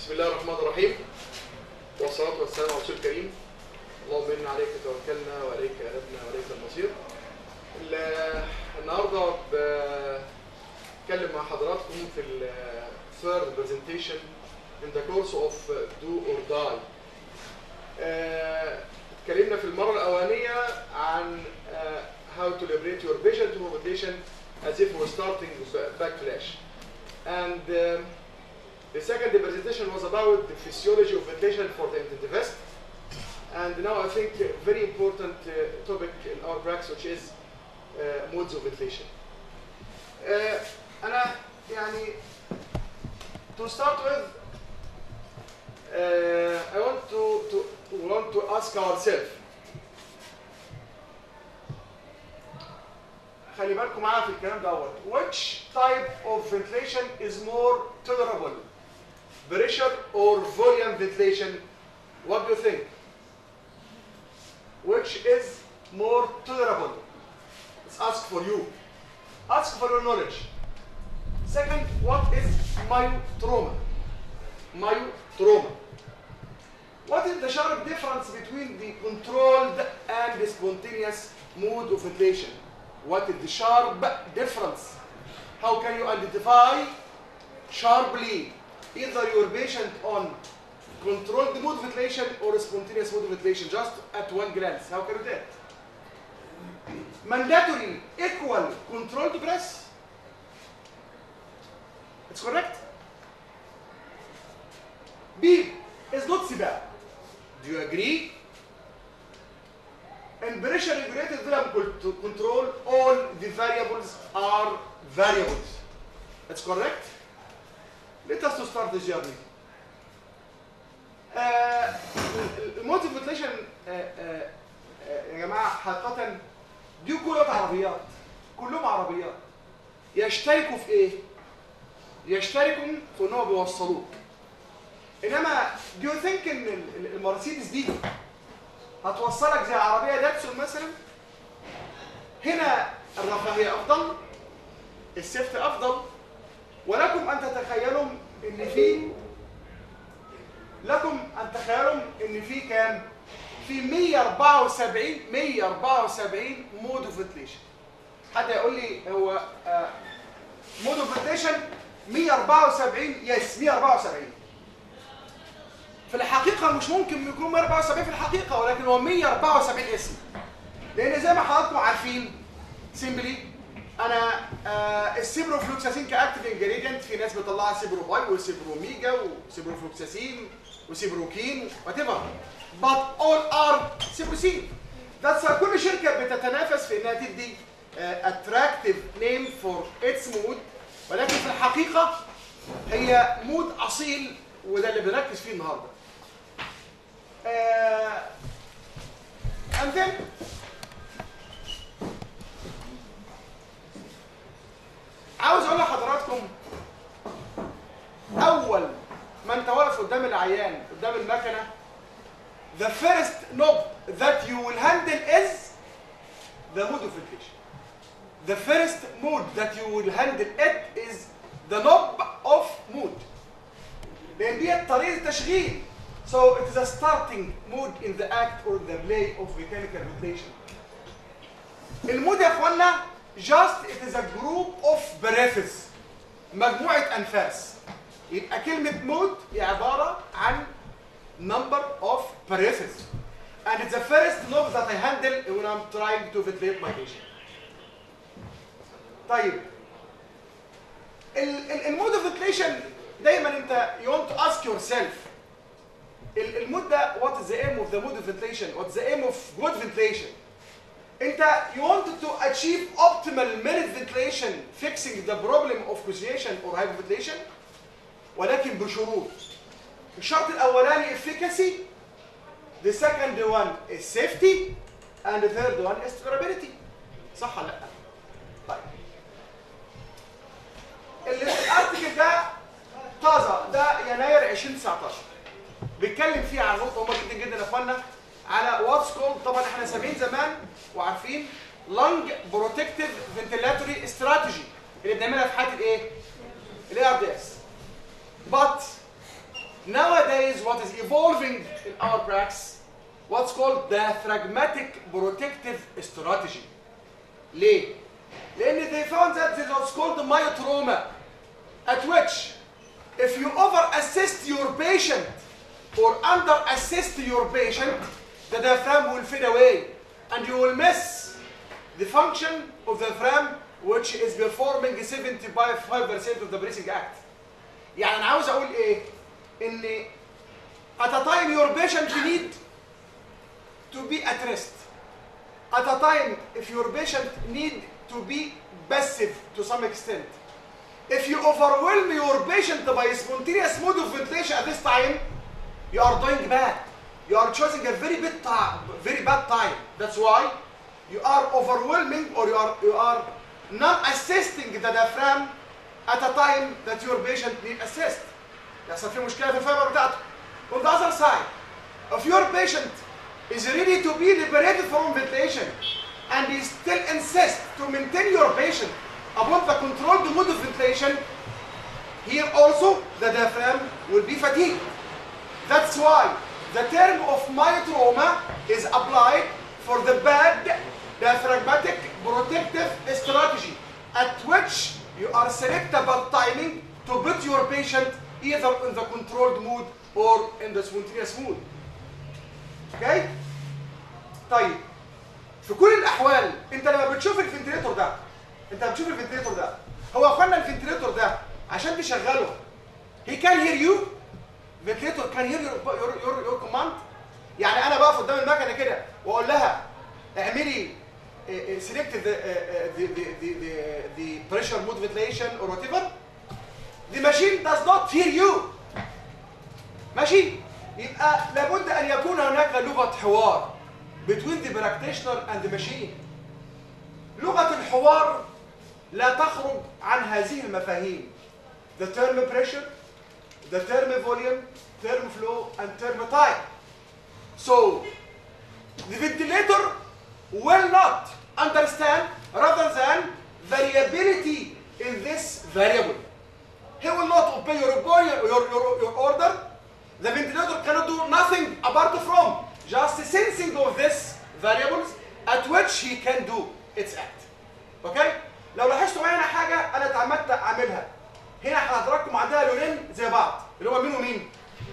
بسم الله الرحمن الرحيم والصلاة والسلام على رسول الكريم اللهم إنا عليك توكلنا وإليك أنبنا وإليك المصير ال- النهارده بتكلم مع حضراتكم في ال third presentation in the course of do or die آه، اتكلمنا في المرة الأولانية عن آه، how to liberate your vision to meditation as if we're starting backflash and um, The second presentation was about the physiology of ventilation for the intensivist. And now I think a very important uh, topic in our practice which is uh, modes of ventilation. Uh, أنا يعني to start with uh, I want to, to want to ask ourselves خلي بالكم معايا في الكلام دوت which type of ventilation is more tolerable pressure or volume ventilation what do you think which is more tolerable let's ask for you ask for your knowledge second what is myotrauma myotrauma what is the sharp difference between the controlled and the spontaneous mode of ventilation what is the sharp difference how can you identify sharply either your patient on controlled mode ventilation or spontaneous mode ventilation just at one glance how can you do that mandatory equal controlled breath it's correct B is not CPAP do you agree in pressure regulated volume co- control all the variables are variables that's correct let us to start this journey. الموتيف فنتليشن يا جماعه حقيقه دي كلها عربيات كلهم عربيات يشتركوا في ايه؟ يشتركوا في ان هو بيوصلوك انما دو يو ثينك ان ال- ال- المرسيدس دي هتوصلك زي عربيه داتسون مثلا هنا الرفاهيه افضل السيفت افضل ولكم ان تتخيلوا ان في لكم ان تتخيلوا ان في كام في 174 174 مود اوف فنتليشن حد يقول لي هو مود اوف فنتليشن 174 يس 174 في الحقيقة مش ممكن يكون 174 في الحقيقة ولكن هو 174 اسم لأن زي ما حضراتكم عارفين سيمبلي انا آه السيبروفلوكساسين كاكتيف انجريدينت في ناس بتطلعها سيبروباي وسيبروميجا وسيبروفلوكساسين وسيبروكين وات ايفر but all are سيبروسين that's كل شركه بتتنافس في انها تدي اتراكتيف نيم فور اتس مود ولكن في الحقيقه هي مود اصيل وده اللي بنركز فيه النهارده آه and then عاوز اقول لحضراتكم اول ما انت واقف قدام العيان قدام المكنه the first knob that you will handle is the mode of ventilation the first mode that you will handle it is the knob of mode لان دي طريقه تشغيل so it is a starting mode in the act or the play of mechanical ventilation المود يا اخوانا just it is a group of breaths مجموعة أنفاس يبقى كلمة مود هي عبارة عن number of breaths and it's the first knob that I handle when I'm trying to ventilate my patient طيب المود اوف ventilation دايما انت you want to ask yourself ال- المود ده what is the aim of the mode of ventilation what's the aim of good ventilation انت you wanted to achieve optimal minute ventilation fixing the problem of cushion or hyperventilation ولكن بشروط الشرط الاولاني efficacy the second one is safety and the third one is tolerability صح ولا لا طيب ال- الارتكل ده طازه ده يناير 2019 بيتكلم فيه عن نقطه مهمه جدا جدا يا اخوانا على واتس كولد طبعا احنا سامعين زمان وعارفين لانج بروتكتيف فنتيلاتوري استراتيجي اللي بنعملها في حاله الايه؟ الاي ار دي اس. But nowadays what is evolving in our practice what's called diaphragmatic protective strategy ليه؟ لأن they found that this what's called myotrauma at which if you over assist your patient or under assist your patient the diaphragm will fade away and you will miss the function of the diaphragm which is performing 75% of the breathing act يعني انا عاوز اقول ايه ان at a time your patient need to be at rest at a time if your patient need to be passive to some extent if you overwhelm your patient by spontaneous mode of ventilation at this time you are doing bad you are choosing a very bad time very bad time that's why you are overwhelming or you are you are not assisting the diaphragm at a time that your patient need assist يحصل في مشكله في الفايبر بتاعته on the other side if your patient is ready to be liberated from ventilation and he still insists to maintain your patient upon the controlled mode of ventilation here also the diaphragm will be fatigued that's why the term of myotrauma is applied for the bad diaphragmatic protective strategy at which you are selectable timing to put your patient either in the controlled mood or in the spontaneous mood. Okay? طيب في كل الاحوال انت لما بتشوف الفنتليتور ده انت بتشوف الفنتليتور ده هو يا اخوانا الفنتليتور ده عشان تشغله he can hear you ventilator can hear your your your, your command يعني انا بقف قدام المكنه كده واقول لها اعملي select the, uh, the, the, the, the, the pressure mode ventilation or whatever the machine does not hear you ماشي يبقى لابد ان يكون هناك لغه حوار between the practitioner and the machine لغه الحوار لا تخرج عن هذه المفاهيم the term pressure the term volume term flow and term time so the ventilator will not understand rather than variability in this variable. He will not obey your, your, your, your order. The ventilator cannot do nothing apart from just sensing of these variables at which he can do its act. Okay? لو لاحظتوا معايا هنا حاجة أنا اتعمدت أعملها. هنا حضراتكم عندها لونين زي بعض اللي هو مين ومين؟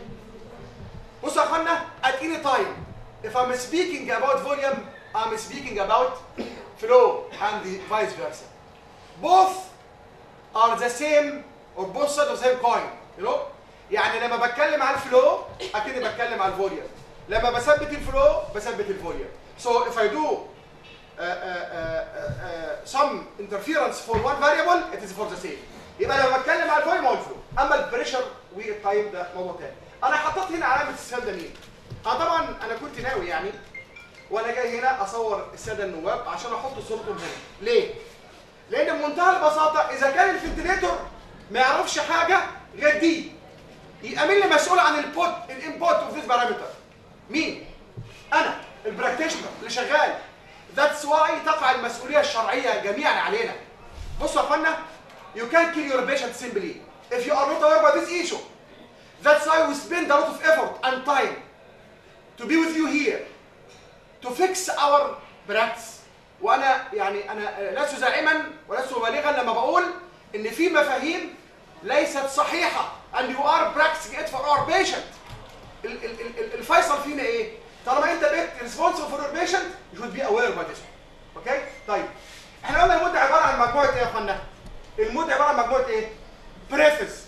بصوا يا اخوانا at any time if I'm speaking about volume I'm speaking about flow and the vice versa. Both are the same or both sides of the same coin, you know? يعني لما بتكلم على الفلو اكني بتكلم على الفوليوم. لما بثبت الفلو بثبت الفوليوم. So if I do uh, uh, uh, uh, some interference for one variable it is for the same. يبقى لما بتكلم على الفوليوم هو الفلو. اما البريشر والتايم ده موضوع تاني. انا حطيت هنا علامه السؤال ده مين؟ اه طبعا انا كنت ناوي يعني وانا جاي هنا اصور الساده النواب عشان احط صورتهم هنا ليه لان بمنتهى البساطه اذا كان الفنتليتور ما يعرفش حاجه غير دي يبقى مين اللي مسؤول عن البوت الانبوت اوف ذيس بارامتر مين انا البراكتيشنر اللي شغال ذاتس واي تقع المسؤوليه الشرعيه جميعا علينا بصوا يا اخوانا you can kill your patient simply if you are not aware about this issue that's why we spend a lot of effort and time to be with you here to fix our practice وانا يعني انا لست زاعما ولست مبالغا لما بقول ان في مفاهيم ليست صحيحه and you are practicing it for our patient ال- ال- ال- الفيصل فينا ايه طالما انت بقيت responsible for your patient you should be aware about this اوكي طيب احنا قلنا المده عباره عن مجموعه ايه يا اخوانا المده عباره عن مجموعه ايه بريفس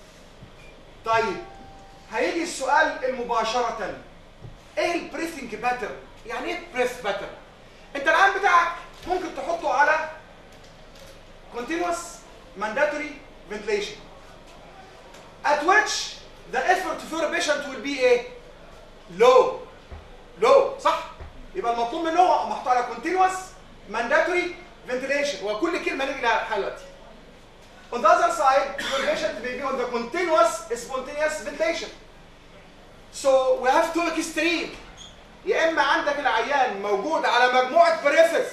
طيب هيجي السؤال المباشره ايه البريثنج باترن يعني ايه بريث باترن انت العام بتاعك ممكن تحطه على continuous mandatory ventilation at which the effort for a patient will be ايه low low صح يبقى المطلوب منه هو محطوط على continuous mandatory ventilation وكل كلمه نيجي لها دلوقتي on the other side your patient may be on the continuous spontaneous ventilation so we have two extreme يا اما عندك العيان موجود على مجموعه بريفس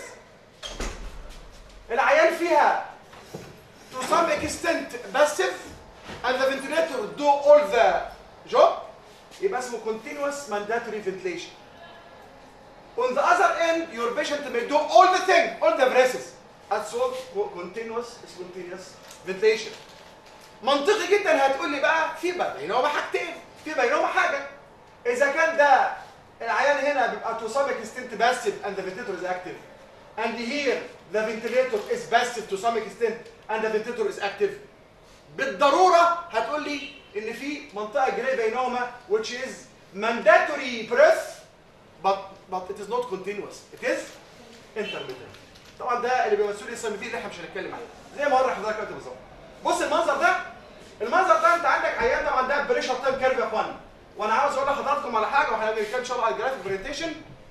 العيان فيها to some extent passive and the ventilator do all the جوب يبقى اسمه continuous mandatory ventilation on the other end your patient may do all the thing all the braces that's all continuous spontaneous ventilation منطقي جدا هتقول لي بقى في بينهما حاجتين في بينهما حاجه اذا كان ده العيان هنا بيبقى to some extent passive and the ventilator is active and here the ventilator is passive to some extent and the ventilator is active بالضروره هتقول لي ان في منطقه جراي بينهما which is mandatory breath but but it is not continuous it is intermittent طبعا ده اللي بيمثل لي السمتين اللي احنا مش هنتكلم عليه زي ما وري حضرتك دلوقتي بالظبط بص المنظر ده المنظر ده انت عندك عيان طبعا ده بريشر تايم كيرف يا اخوانا وانا عاوز اقول لحضراتكم على حاجه واحنا بنتكلم ان شاء الله على الجرافيك برزنتيشن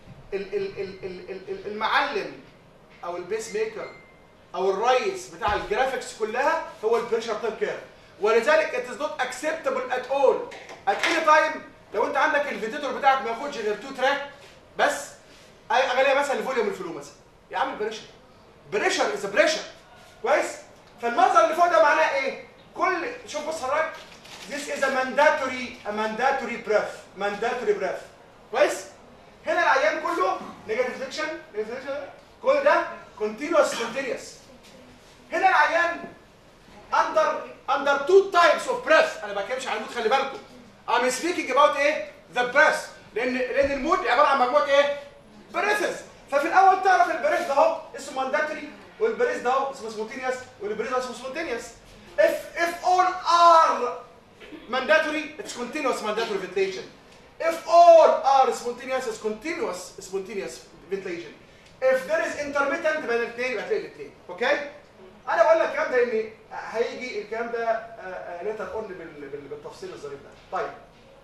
المعلم او البيس ميكر او الرئيس بتاع الجرافيكس كلها هو البريشر تايم كيرف ولذلك it is not acceptable at all at any time لو انت عندك الفيديتور بتاعك ما ياخدش غير تو تراك بس اي اغلبيه مثلا لفوليوم الفلو مثلا يا عم بريشر بريشر از بريشر كويس فالمنظر اللي فوق ده معناه ايه كل شوف بص حضرتك this is a mandatory a mandatory breath mandatory breath كويس هنا العيان كله نيجاتيف فليكشن كل ده continuous spontaneous هنا العيان under under two types of breath انا ما بتكلمش عن المود خلي بالكم I'm speaking about ايه the breath لان لان المود عباره عن مجموعه ايه بريثز ففي الاول تعرف البريث ده اهو اسمه مانداتوري والبريث ده اهو اسمه سبونتينيوس والبريث ده اسمه سبونتينيوس if if all are mandatory it's continuous mandatory ventilation if all are spontaneous it's continuous spontaneous ventilation if there is intermittent بين الاثنين يبقى هتلاقي الاثنين اوكي انا بقول لك الكلام ده لان هيجي الكلام ده ليتر اون بالتفصيل الظريف ده طيب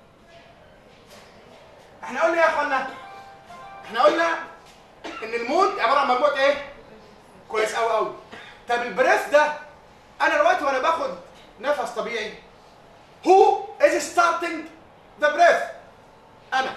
احنا قلنا ايه يا اخوانا احنا قلنا ان المود عباره عن مجموعه ايه كويس قوي قوي طب البريث ده انا دلوقتي وانا باخد نفس طبيعي who is starting the breath انا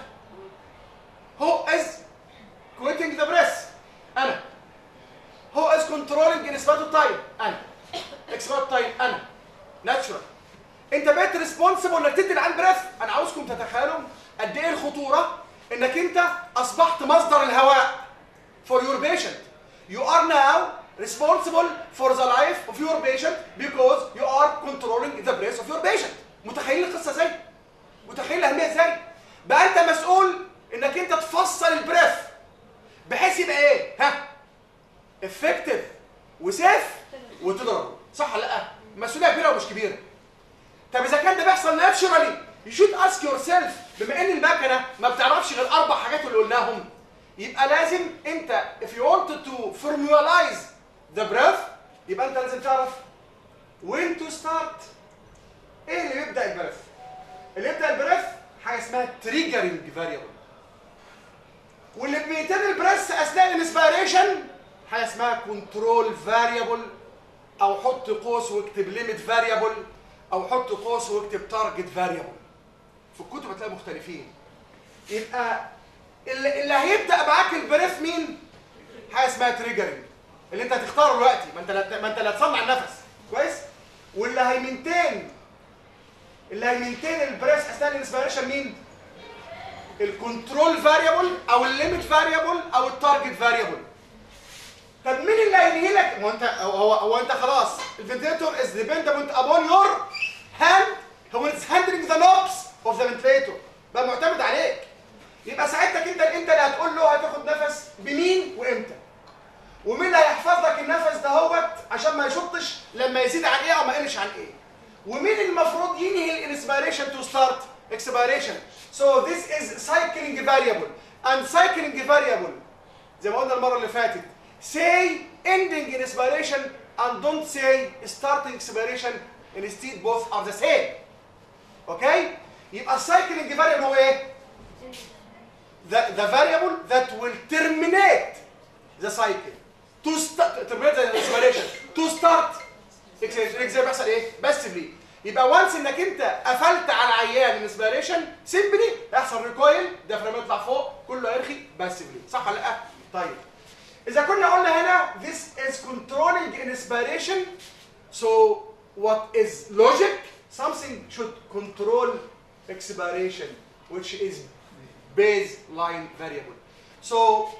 who is quitting the breath انا who is controlling inspirator time انا expirator time انا natural انت بقيت ريسبونسبل انك تدي العيان بريث انا عاوزكم تتخيلوا قد ايه الخطوره انك انت اصبحت مصدر الهواء for your patient you are now responsible for the life of your patient because you are controlling the breath of your patient متخيلين القصه ازاي متخيل الاهميه ازاي بقى انت مسؤول انك انت تفصل البريث بحيث يبقى ايه ها افكتيف وسيف وتضرب صح ولا لا مسؤوليه كبيره ومش كبيره طب اذا كان ده بيحصل ناتشورالي you should ask yourself بما ان المكنه ما بتعرفش غير اربع حاجات اللي قلناهم يبقى لازم انت if you wanted to formalize the breath يبقى انت لازم تعرف when to start ايه اللي يبدا البريث اللي يبدا البريث حاجه اسمها triggering variable واللي بيتم البريث اثناء الانسبيريشن حاجه اسمها كنترول فاريبل او حط قوس واكتب ليميت فاريبل او حط قوس واكتب تارجت فاريبل في الكتب هتلاقي مختلفين يبقى اللي, اللي هيبدا معاك البريث مين حاجه اسمها تريجرنج اللي انت هتختاره دلوقتي ما انت لا ما انت اللي هتصنع النفس كويس واللي هيمنتين اللي هيمنتين البريث اثناء الانسبيريشن مين الكنترول فاريبل او الليميت فاريبل او التارجت فاريبل طب مين اللي هينهي لك هو انت هو هو انت خلاص الفنتيليتور از ديبندنت ابون يور هاند هو اتس هاندلنج ذا نوبس اوف ذا فنتيليتور بقى معتمد عليك يبقى ساعتك انت انت اللي هتقول له هتاخد نفس بمين وامتى ومين اللي هيحفظ لك النفس دهوت عشان ما يشطش لما يزيد عن ايه او ما يقلش عن ايه ومين المفروض ينهي الانسبيريشن تو ستارت expiration so this is cycling variable and cycling variable زي ما قلنا المره اللي فاتت say ending inspiration and don't say starting expiration instead both are the same اوكي يبقى السايكلينج variable هو ايه the, the variable that will terminate the cycle to start terminate the inspiration to start زي بيحصل ايه باسفلي يبقى وانس انك انت قفلت على عيان الانسبيريشن سيمبلي يحصل ريكويل ديافرام يطلع فوق كله هيرخي باسفلي صح ولا لا طيب اذا كنا قلنا هنا this is controlling inspiration so what is logic something should control expiration which is baseline variable so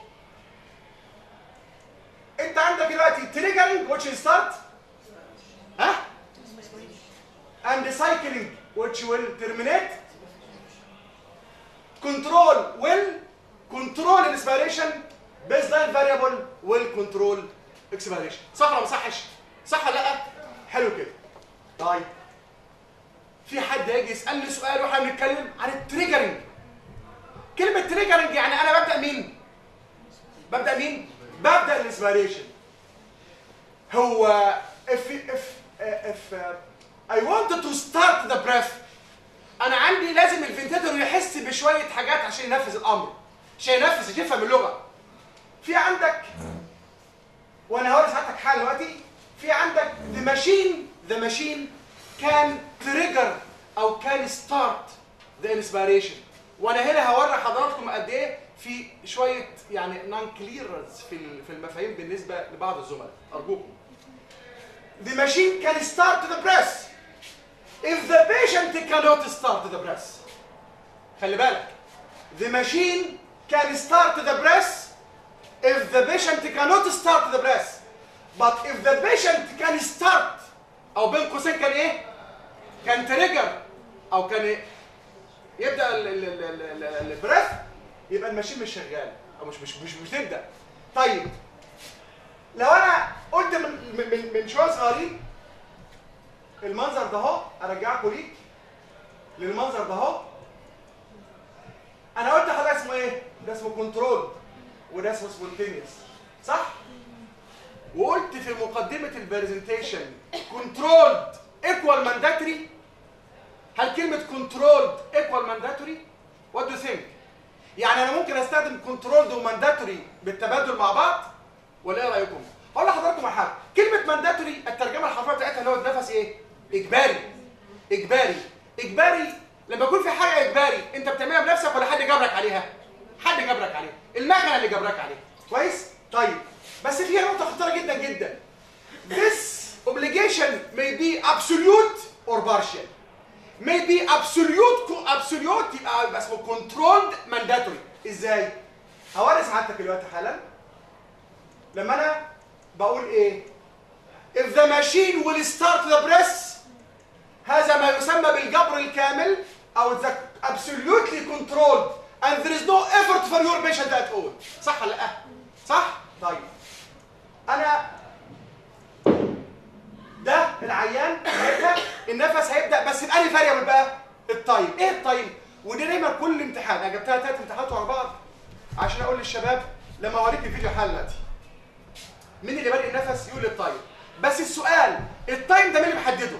انت عندك دلوقتي triggering which is start ها and cycling which will terminate control will control inspiration baseline variable will control expiration صح ولا ما صحش صح ولا لا حلو كده طيب في حد هيجي يسالني سؤال واحنا بنتكلم عن التريجرنج كلمه تريجرنج يعني انا ببدا مين ببدا مين ببدا الانسبيريشن هو if if if uh, I wanted to start the breath انا عندي لازم الفنتاتور يحس بشويه حاجات عشان ينفذ الامر عشان ينفذ يفهم اللغه في عندك وانا هوري ساعتك حاجه دلوقتي في عندك the machine the machine can trigger او can start the inspiration وانا هنا هوري حضراتكم قد ايه في شويه يعني نون كليرنس في ال- في المفاهيم بالنسبه لبعض الزملاء ارجوكم the machine can start the press if the patient cannot start the press خلي بالك the machine can start the press if the patient cannot start the press but if the patient can start او بين قوسين كان ايه كان تريجر او كان إيه؟ يبدا ال- ال- ال- ال- ال- البريث يبقى الماشين مش شغال او مش مش مش بتبدا طيب لو انا قلت من من من شويه صغيرين المنظر ده اهو ارجعكم ليه للمنظر ده اهو انا قلت لحضرتك اسمه ايه ده اسمه كنترول وده اسمه سبونتينيوس صح وقلت في مقدمه البرزنتيشن كنترولد ايكوال مانداتوري هل كلمه كنترولد ايكوال مانداتوري وات دو ثينك يعني انا ممكن استخدم كنترولد ومانداتوري بالتبادل مع بعض ولا ايه رايكم هقول لحضراتكم على حاجه كلمه مانداتوري الترجمه الحرفيه بتاعتها اللي هو النفس ايه اجباري اجباري اجباري لما يكون في حاجه اجباري انت بتعملها بنفسك ولا حد جبرك عليها حد جبرك عليها المكنه اللي جبرك عليها كويس طيب بس في نقطه خطيره جدا جدا this obligation may be absolute or partial may be absolute absolute يبقى يبقى اسمه controlled mandatory ازاي هوري سعادتك دلوقتي حالا لما انا بقول ايه if the machine will start the press هذا ما يسمى بالجبر الكامل او the absolutely controlled and there is no effort for your patient at all صح ولا لا صح طيب انا ده العيان هيبدا النفس هيبدا بس بأنهي فاريبل بقى التايم ايه التايم ودي دايما كل امتحان انا جبتها ثلاث امتحانات ورا بعض عشان اقول للشباب لما اوريك الفيديو حالا دلوقتي مين اللي بادئ النفس يقول التايم بس السؤال التايم ده مين اللي محدده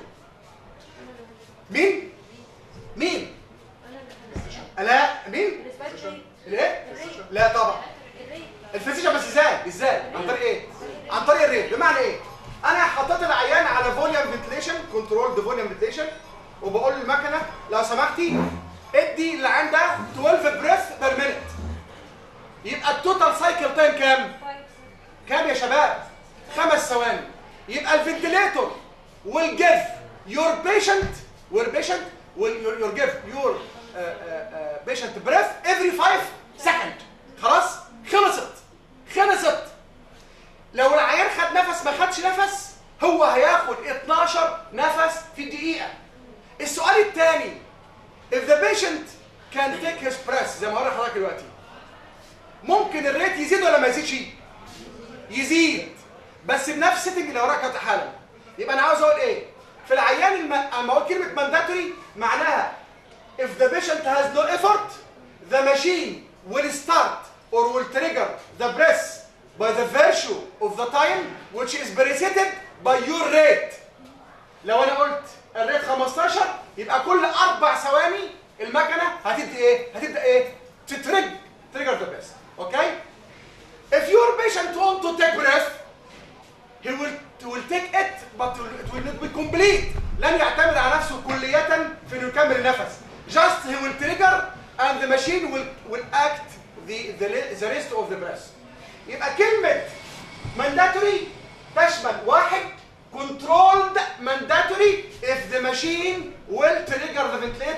مين مين لا مين الايه لا طبعا الفيزيشن بس ازاي ازاي عن طريق ايه عن طريق الريت بمعنى ايه انا حطيت العيان على فوليوم فنتليشن كنترول فوليوم فنتليشن وبقول للمكنه لو سمحتي ادي العيان ده 12 بريث بير مينيت يبقى التوتال سايكل تايم كام كام يا شباب خمس ثواني يبقى الفنتليتور will give your patient your patient will your, your give your uh, uh, uh, patient breath every 5 second خلاص خلصت خلصت لو العيان خد نفس ما خدش نفس هو هياخد 12 نفس في الدقيقة السؤال الثاني if the patient can take his breath زي ما قلنا لحضرتك دلوقتي ممكن الريت يزيد ولا ما يزيدش يزيد بس بنفس سيتنج اللي وراك حالا يبقى انا عاوز اقول ايه في العيان الم... اما اقول كلمه مانداتوري معناها if the patient has no effort the machine will start or will trigger the breath by the virtue of the time which is preceded by your rate لو انا قلت الريت 15 يبقى كل اربع ثواني المكنه هتدي ايه هتبدا ايه تترج trigger the breath اوكي if your patient want to take breath he will he will take it but it will not be complete لن يعتمد على نفسه كلية في انه يكمل النفس just he will trigger and the machine will will act the the, the rest of the breath يبقى كلمة mandatory تشمل واحد controlled mandatory if the machine will trigger the ventilator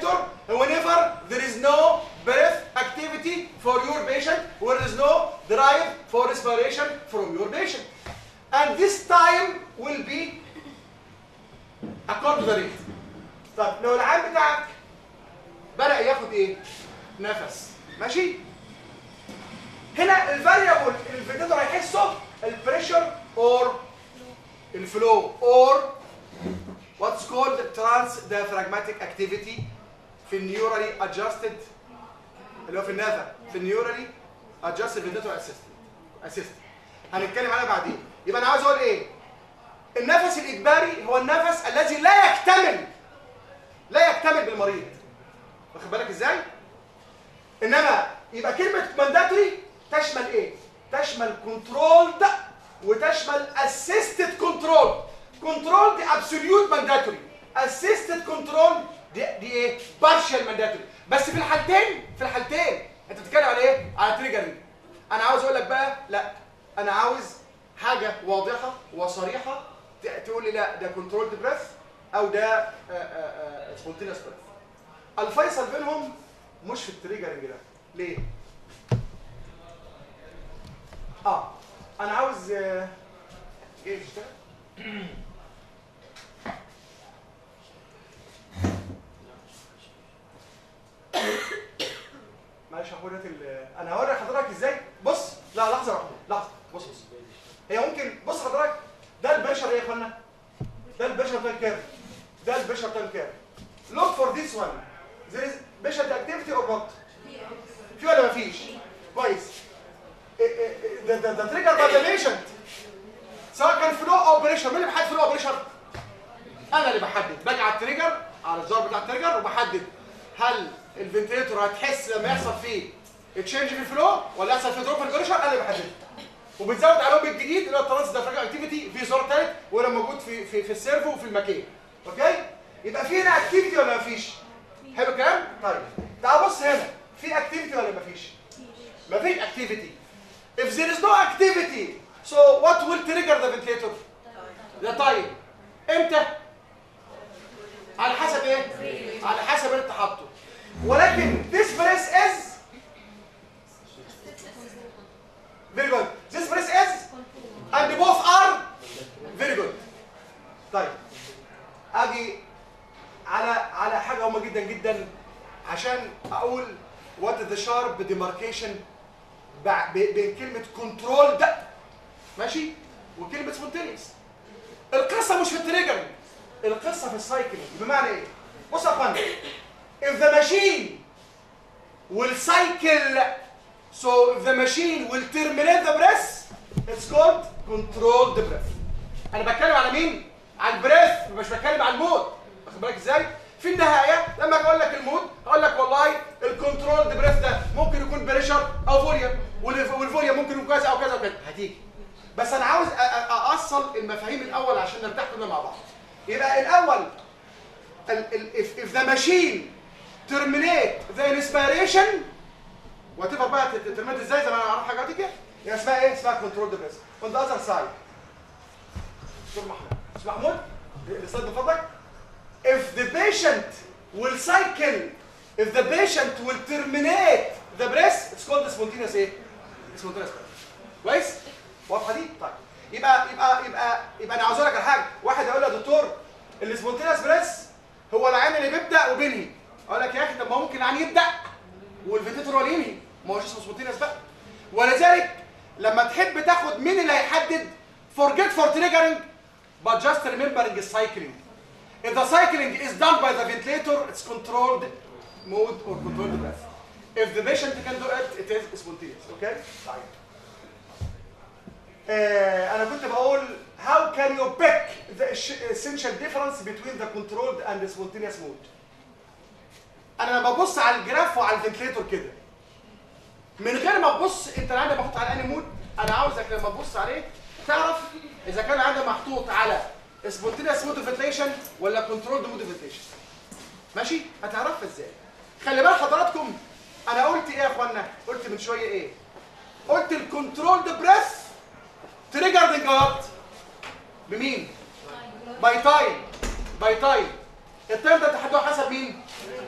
whenever there is no breath activity for your patient where there is no drive for respiration from your patient and this time will be according to the rate طب لو العام بتاعك بدأ ياخد ايه نفس ماشي هنا الفاريبل اللي الفنتيتور هيحسه البريشر اور الفلو اور what's called trans diaphragmatic activity في النيورالي adjusted اللي هو في النافع في النيورالي adjusted ventricular assistant assistant هنتكلم عنها بعدين يبقى انا عاوز اقول ايه النفس الاجباري هو النفس الذي لا يكتمل لا يكتمل بالمريض واخد بالك ازاي انما يبقى كلمه مانداتوري تشمل ايه تشمل كنترولد وتشمل اسيستد كنترول كنترول دي ابسوليوت مانداتوري اسيستد كنترول دي دي ايه بارشال مانداتوري بس في الحالتين في الحالتين انت بتتكلم على ايه على تريجرنج انا عاوز اقول لك بقى لا انا عاوز حاجه واضحه وصريحه ت- تقول لي لا ده كنترولد بريث او ده سبونتينوس بريث الفيصل بينهم مش في التريجرنج ده ليه اه انا عاوز آه، ايه اشتغل معلش هاخد ال انا هوري حضرتك ازاي بص لا لحظه واحده لحظه بص بص هي ممكن بص حضرتك ده البشر ايه يا اخوانا ده البشر ده كام ده البشر ده كام look for this one there is patient activity or not في ولا مفيش كويس ده ده ده تريجر باي ذا patient سواء كان فلو او بريشر مين اللي بيحدد فلو او بريشر انا اللي بحدد باجي على التريجر على الزر بتاع التريجر وبحدد هل الفنتريتور هتحس لما يحصل فيه تشينج في الفلو ولا يحصل فيه دروب في البريشر انا اللي بحدد وبتزود عليهم الجديد اللي هو الترانس دافراج اكتيفيتي في زر ثالث ولا موجود في في في السيرفو وفي المكان اوكي يبقى في هنا اكتيفيتي ولا مفيش حلو الكلام طيب تعال بص هنا في اكتيفيتي ولا مفيش مفيش activity if there is no activity so what will trigger the ventilator the time امتى على حسب ايه على حسب اللي انت حاطه ولكن this breath is very good this breath is and both are very good طيب اجي على على حاجه مهمه جدا جدا عشان اقول what is the sharp demarcation بع- ب- بين كلمه كنترول ده ماشي وكلمه سبونتينيوس القصه مش في التريجر القصه في السايكلينج بمعنى ايه بص يا فندم if the machine will cycle so if the machine will terminate the breath it's called controlled breath انا بتكلم على مين على البريث مش بتكلم على المود واخد بالك ازاي في النهايه لما اجي اقول لك المود اقول لك والله الكنترول بريث ده ممكن يكون بريشر او فوليوم والفوليوم ممكن يكون كذا او كذا وكذا هتيجي بس انا عاوز أ- أ- ااصل المفاهيم الاول عشان نرتاح كلنا مع بعض يبقى الاول ال- ال- if, if the machine terminate the inspiration whatever بقى ترميت ازاي زي ما انا اعرف حاجه كده هي اسمها ايه اسمها كنترول بريث on the other side دكتور محمود مش محمود السلايد من فضلك if the patient will cycle if the patient will terminate the breath it's called spontaneous ايه spontaneous breath كويس واضحه دي طيب يبقى يبقى يبقى يبقى انا عاوز اقول لك على حاجه واحد يقول لي يا دكتور السبونتينيوس بريس هو العين اللي بيبدا وبينهي اقول لك يا اخي طب ما ممكن العين يبدا والفيتيتور هو اللي ينهي ما هوش اسمه سبونتينيوس بقى ولذلك لما تحب تاخد مين اللي هيحدد forget for triggering but just remembering the cycling if the cycling is done by the ventilator it's controlled mode or controlled breath if the patient can do it it is spontaneous okay طيب آه، انا كنت بقول how can you pick the essential difference between the controlled and the spontaneous mode انا لما ببص على الجراف وعلى الفنتليتور كده من غير ما تبص انت العاده محطوط على انهي مود انا عاوزك لما تبص عليه تعرف اذا كان العاده محطوط على spontaneous mode of ventilation ولا controlled mode of ventilation ماشي هتعرفها ازاي خلي بال حضراتكم انا قلت ايه يا اخوانا قلت من شويه ايه قلت الكنترولد بريث تريجرد انجلط بمين باي تايم باي تايم التايم ده تحدده حسب مين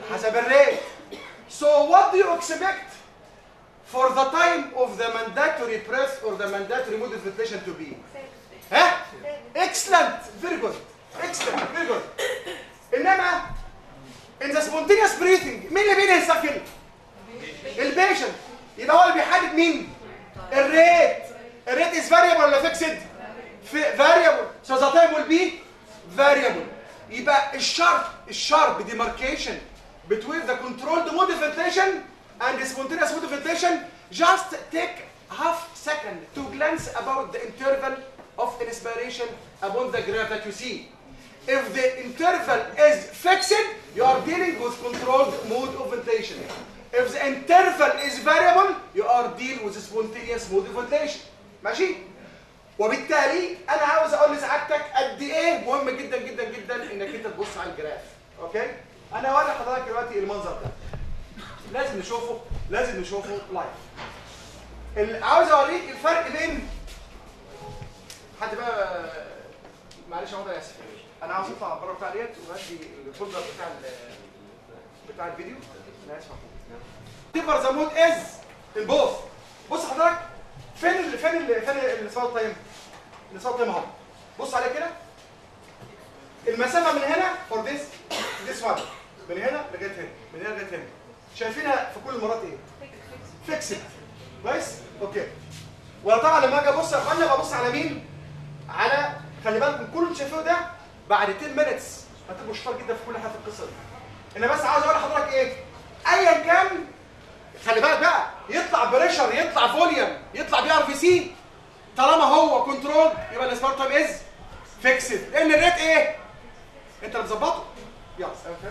حسب الريت so what do you expect for the time of the mandatory press or the mandatory mode of ventilation to be ها excellent very good excellent very good انما in the spontaneous breathing مين اللي بينهي السكن البيشنت يبقى هو اللي بيحدد مين الريت الريت is variable ولا fixed variable so the time will be variable يبقى الشارب الشارب demarcation between the controlled mode of ventilation and the spontaneous mode of ventilation just take half second to glance about the interval of inspiration upon the graph that you see if the interval is fixed you are dealing with controlled mode of ventilation if the interval is variable you are dealing with spontaneous mode of ventilation ماشي وبالتالي انا عاوز اقول لسعادتك قد ايه مهم جدا جدا جدا انك انت تبص على الجراف اوكي انا هوري لحضرتك دلوقتي المنظر ده لازم نشوفه لازم نشوفه لايف ال- عاوز اوريك الفرق بين حد بقى معلش يا عمر انا اسف انا عاوز اطلع بره بتاع ديت وادي الفولدر بتاع ال- بتاع الفيديو انا اسف تيبر ذا مود از البوث بص حضرتك فين ال فين ال فين الساوند تايم الساوند تايم اهو بص عليه كده المسافه من هنا فور ذس ذس وان من هنا لغايه هنا من هنا لغايه هنا شايفينها في كل المرات ايه فيكسد كويس اوكي وطبعا لما اجي ابص يا اخوانا ببص على مين على خلي بالكم كل اللي شايفوه ده بعد 10 مينتس هتبقوا شطار جدا في كل حاجه في القصه دي انا بس عاوز اقول لحضرتك ايه ايا كان خلي بالك بقى يطلع بريشر يطلع فوليوم يطلع بي ار في سي طالما هو كنترول يبقى السبارت تايم از فيكسد لان الريت ايه انت اللي مظبطه يلا أنا فاهم؟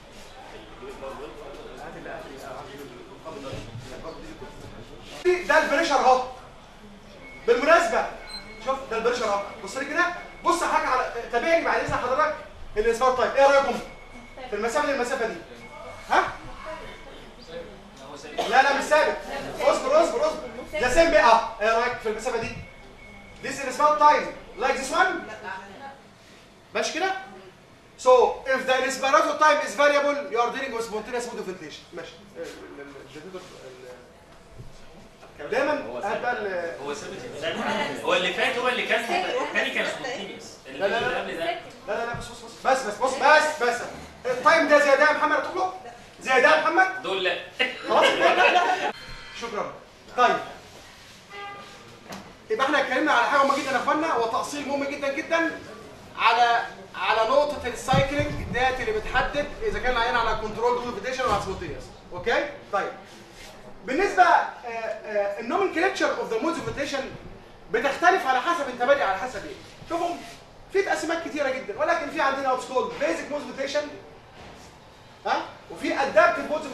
ده البريشر اهو بالمناسبه شوف ده البريشر اهو بص لي كده بص حاجه على تابعني بعد اذن حضرتك الاسبار تايم ايه رايكم في المسافه للمسافه دي ها لا لا مش ثابت اصبر اصبر اصبر ده سيم بقى ايه رايك في المسافه دي This is small time like this one ماشي كده So if the respiratory time is variable you are dealing with spontaneous mode of ventilation ماشي ال- ال- ال- الجديد ال- دايما هات بقى ال- هو ثابت ازاي هو اللي فات هو اللي كان الثاني كان سبونتينيوس اللي لا، لا، لا. قبل ده لا لا لا بص بص بص بس بس بص بس بس التايم ده زي ده يا محمد هتطلب زي ده يا محمد دول لا خلاص شكرا طيب يبقى احنا اتكلمنا على حاجه مهمه جدا يا اخوانا وتأصيل مهم جدا جدا على على نقطه السايكلينج ديت اللي بتحدد اذا كان العيان على كنترول دوبيتيشن ولا سبونتينيوس اوكي طيب بالنسبه النومنكلتشر اوف ذا مودز اوف بتختلف على حسب انت بادئ على حسب ايه شوفوا في تقسيمات كتيره جدا ولكن في عندنا واتس كولد بيزك مودز ها وفي ادابتيف مودز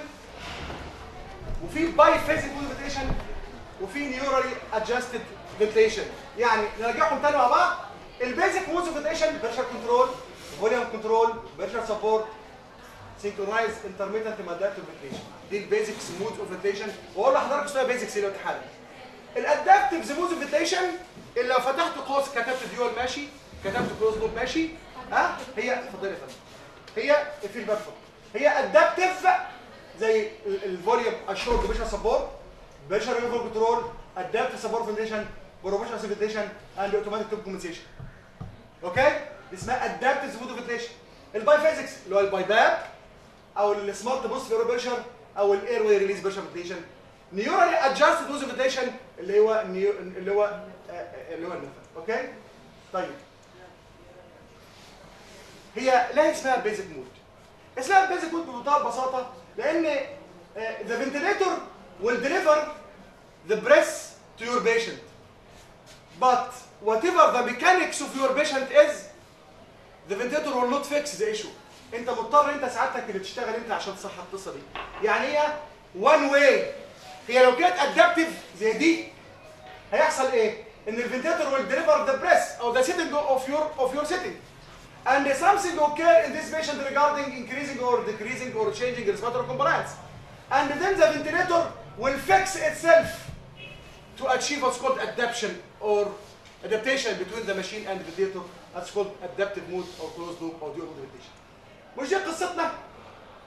وفي باي فيزيك موديفيتيشن وفي نيورالي ادجستد فنتيشن يعني نرجعهم تاني مع بعض البيزك موديفيتيشن بريشر كنترول فوليوم كنترول بريشر سبورت سينكرونايز انترميتنت ماداتيف فنتيشن دي البيزكس مود اوف فنتيشن واقول لحضرتك شويه بيزكس دلوقتي حالا الادابتيف مود فنتيشن اللي لو فتحت قوس كتبت ديول ماشي كتبت كلوز لوب ماشي ها هي اتفضلي يا فندم هي في البرفكت هي ادابتيف زي الفوليوم اشورد بريشر سبورت بريشر ريفر كنترول ادابتيف سبورت فنتيشن بروفيشنال سيفيتيشن اند اوتوماتيك توب كومبنسيشن اوكي دي اسمها ادابتيف مود فنتيشن الباي فيزكس اللي هو الباي باب او السمارت بوست فيرو بريشر او الاير واي ريليز بريشر فنتيشن نيورالي ادجستد دوز فنتيشن اللي هو نيو اللي هو آه، آه، اللي هو النفس اوكي طيب هي لا اسمها البيزك مود اسمها البيزك مود بمنتهى البساطه لان the ventilator will deliver the breath to your patient but whatever the mechanics of your patient is the ventilator will not fix the issue انت مضطر انت سعادتك اللي تشتغل انت عشان تصحح القصه دي يعني هي one way هي لو كانت adaptive زي دي هيحصل ايه ان الفنتيتور will deliver the breath او the setting of your of your setting and something occur in this patient regarding increasing or decreasing or changing respiratory compliance. And then the ventilator will fix itself to achieve what's called adaptation or adaptation between the machine and the ventilator. That's called adaptive mode or closed loop or dual mode adaptation. مش دي قصتنا؟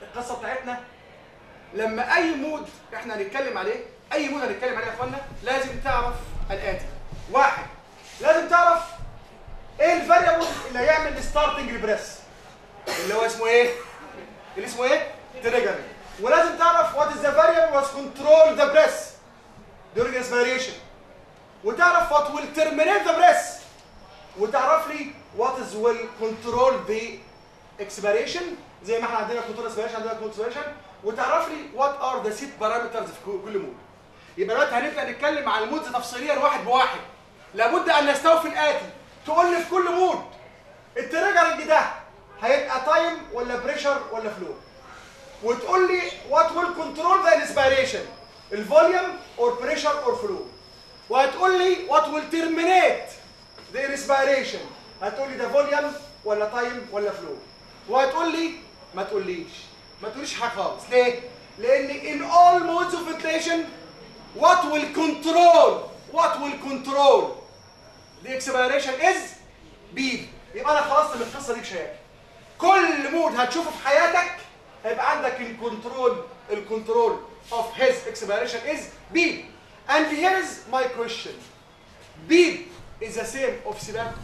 القصه بتاعتنا لما اي مود احنا هنتكلم عليه اي مود هنتكلم عليه يا اخوانا لازم تعرف الاتي واحد لازم تعرف ايه الفاريبل اللي هيعمل ستارتنج ريبريس اللي هو اسمه ايه اللي اسمه ايه تريجر ولازم تعرف what is the variable was control the press during expiration وتعرف what will terminate the press وتعرف لي what is will control the expiration زي ما احنا عندنا control expiration عندنا control expiration وتعرف لي what are the set parameters في كل مود يبقى دلوقتي هنبدا نتكلم عن المودز تفصيليا واحد بواحد لابد ان نستوفي الاتي تقول لي في كل مود التريجرنج ده هيبقى تايم ولا بريشر ولا فلو وتقول لي وات ويل كنترول ذا انسبيريشن الفوليوم اور بريشر اور فلو وهتقول لي وات ويل تيرمينيت ذا انسبيريشن هتقول لي ده فوليوم ولا تايم ولا فلو وهتقول لي ما تقوليش ما تقوليش حاجه خالص ليه لان in all modes of ventilation what will control what will control the expiration is بيد يبقى انا خلصت من القصه دي بشيء كل مود هتشوفه في حياتك هيبقى عندك الكنترول الكنترول of his expiration is beep and here is my question beep is the same of سباق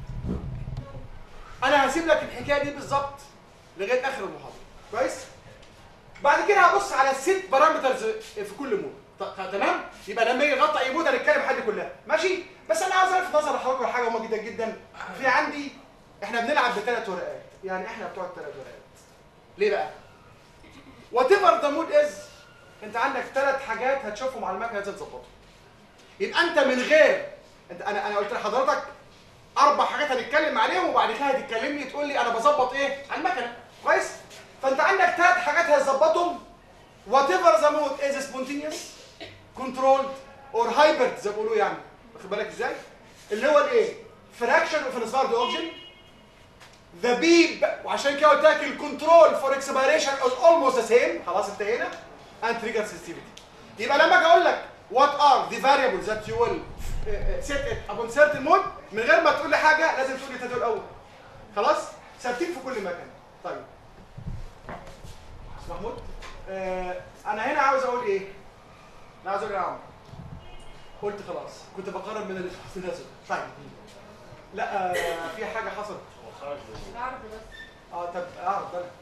انا هسيب لك الحكايه دي بالظبط لغايه اخر المحاضره كويس بعد كده هبص على الست بارامترز في كل مود ط- تمام يبقى لما يجي يغطي اي مود هنتكلم حد كلها ماشي بس انا عاوز الفت نظر لحضرتك على حاجه مهمه جدا جدا في عندي احنا بنلعب بثلاث ورقات يعني احنا بتوع الثلاث ورقات ليه بقى وات ايفر ذا مود از انت عندك ثلاث حاجات هتشوفهم على المكنه لازم تظبطهم يبقى انت من غير انت انا انا قلت لحضرتك اربع حاجات هنتكلم عليهم وبعد كده هتتكلمني تقول لي انا بظبط ايه على المكنه كويس فانت عندك ثلاث حاجات هتظبطهم whatever the mode is spontaneous controlled or hybrid زي ما بيقولوا يعني واخد بالك ازاي اللي هو الايه fraction of inspired oxygen the beep وعشان كده قلت لك الكنترول فور اكسبيريشن از اولموست ذا سيم خلاص انتهينا and trigger sensitivity يبقى لما اجي اقول لك what are the variables that you will uh, uh, set it upon certain mode من غير ما تقول لي حاجه لازم تقول لي دول الاول خلاص ثابتين في كل مكان طيب أستاذ محمود آه انا هنا عاوز اقول ايه انا عاوز اقول ايه يا عم قلت خلاص كنت بقرب من التناسب طيب لا آه في حاجه حصلت العرض بس اه طب اعرف انا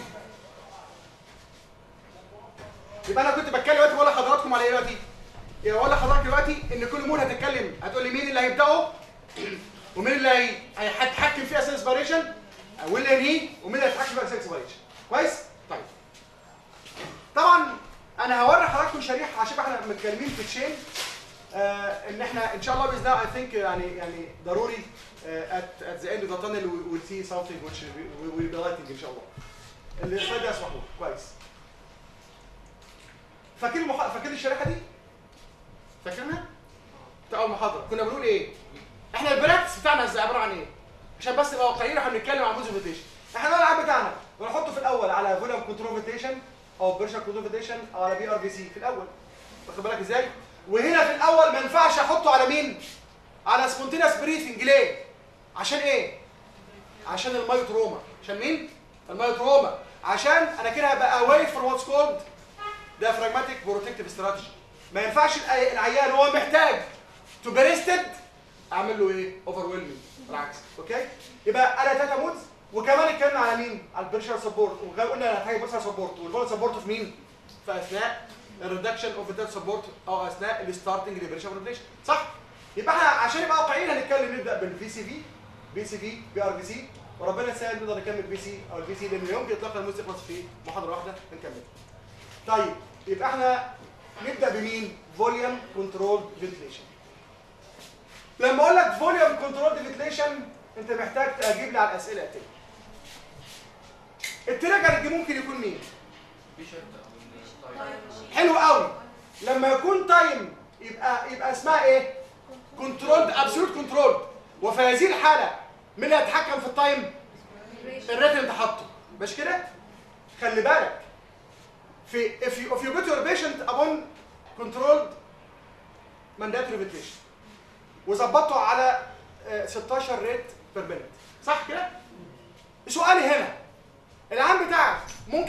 يبقى انا كنت بتكلم دلوقتي بقول لحضراتكم على ايه دلوقتي؟ يبقى بقول لحضرتك دلوقتي ان كل مول هتتكلم هتقول لي مين اللي هيبداوا ومين اللي هي- هيتحكم فيها اساس انسبيريشن واللي ينهي ومين اللي هيتحكم فيها اساس انسبيريشن كويس؟ طيب طبعا انا هوري حضراتكم شريحه عشان احنا متكلمين في تشين آه ان احنا ان شاء الله باذن الله I think يعني يعني ضروري uh, at at the end of the tunnel we will see something which we will be lighting ان شاء الله. السلايد ده اسمحوا كويس. فاكرين المح... فاكرين الشريحه دي؟ فاكرينها؟ بتاع اول محاضره كنا بنقول ايه؟ احنا البراكتس بتاعنا ازاي عباره عن ايه؟ عشان بس نبقى واقعيين احنا بنتكلم عن موز فيتيشن. احنا الالعاب بتاعنا بنحطه في الاول على فوليوم كنترول فيتيشن او بريشر كنترول فيتيشن او على بي ار بي سي في الاول. واخد بالك ازاي؟ وهنا في الاول ما ينفعش احطه على مين؟ على سبونتينس بريثنج ليه؟ عشان ايه؟ عشان الميوتروما عشان مين؟ الميوتروما عشان انا كده هبقى اواي فروم واتس كولد diaphragmatic بروتكتيف استراتيجي ما ينفعش العي- العيان هو محتاج تو بريستد اعمل له ايه؟ اوفر ويلمنج بالعكس اوكي؟ يبقى انا تاتا مودز وكمان اتكلمنا على مين؟ على البريشر سبورت وقلنا انا هحتاج بريشر سبورت والبول سبورت في مين؟ في اثناء الريدكشن اوف الديت سبورت او اثناء الستارتنج ليبريشن ريبليشن صح؟ يبقى احنا عشان نبقى واقعيين هنتكلم نبدا بالفي سي في بي سي في بي ار بي سي وربنا يسهل نقدر نكمل بي سي او البي سي لان يمكن اطلاق الموز يخلص في محاضره واحده نكمل. طيب يبقى احنا نبدا بمين؟ فوليوم كنترول فنتليشن. لما اقول لك فوليوم كنترول فنتليشن انت محتاج تجيب لي على الاسئله تاني. التريجر دي ممكن يكون مين؟ حلو قوي لما يكون تايم يبقى يبقى اسمها ايه؟ كنترول ابسولوت كنترول وفي هذه الحاله مين اللي هيتحكم في التايم؟ الريت اللي انت حاطه مش كده؟ خلي بالك في if you if you put your patient upon controlled mandatory ventilation وظبطته على آه، 16 ريت بير مينت صح كده؟ سؤالي هنا العام بتاعك ممكن يقل عن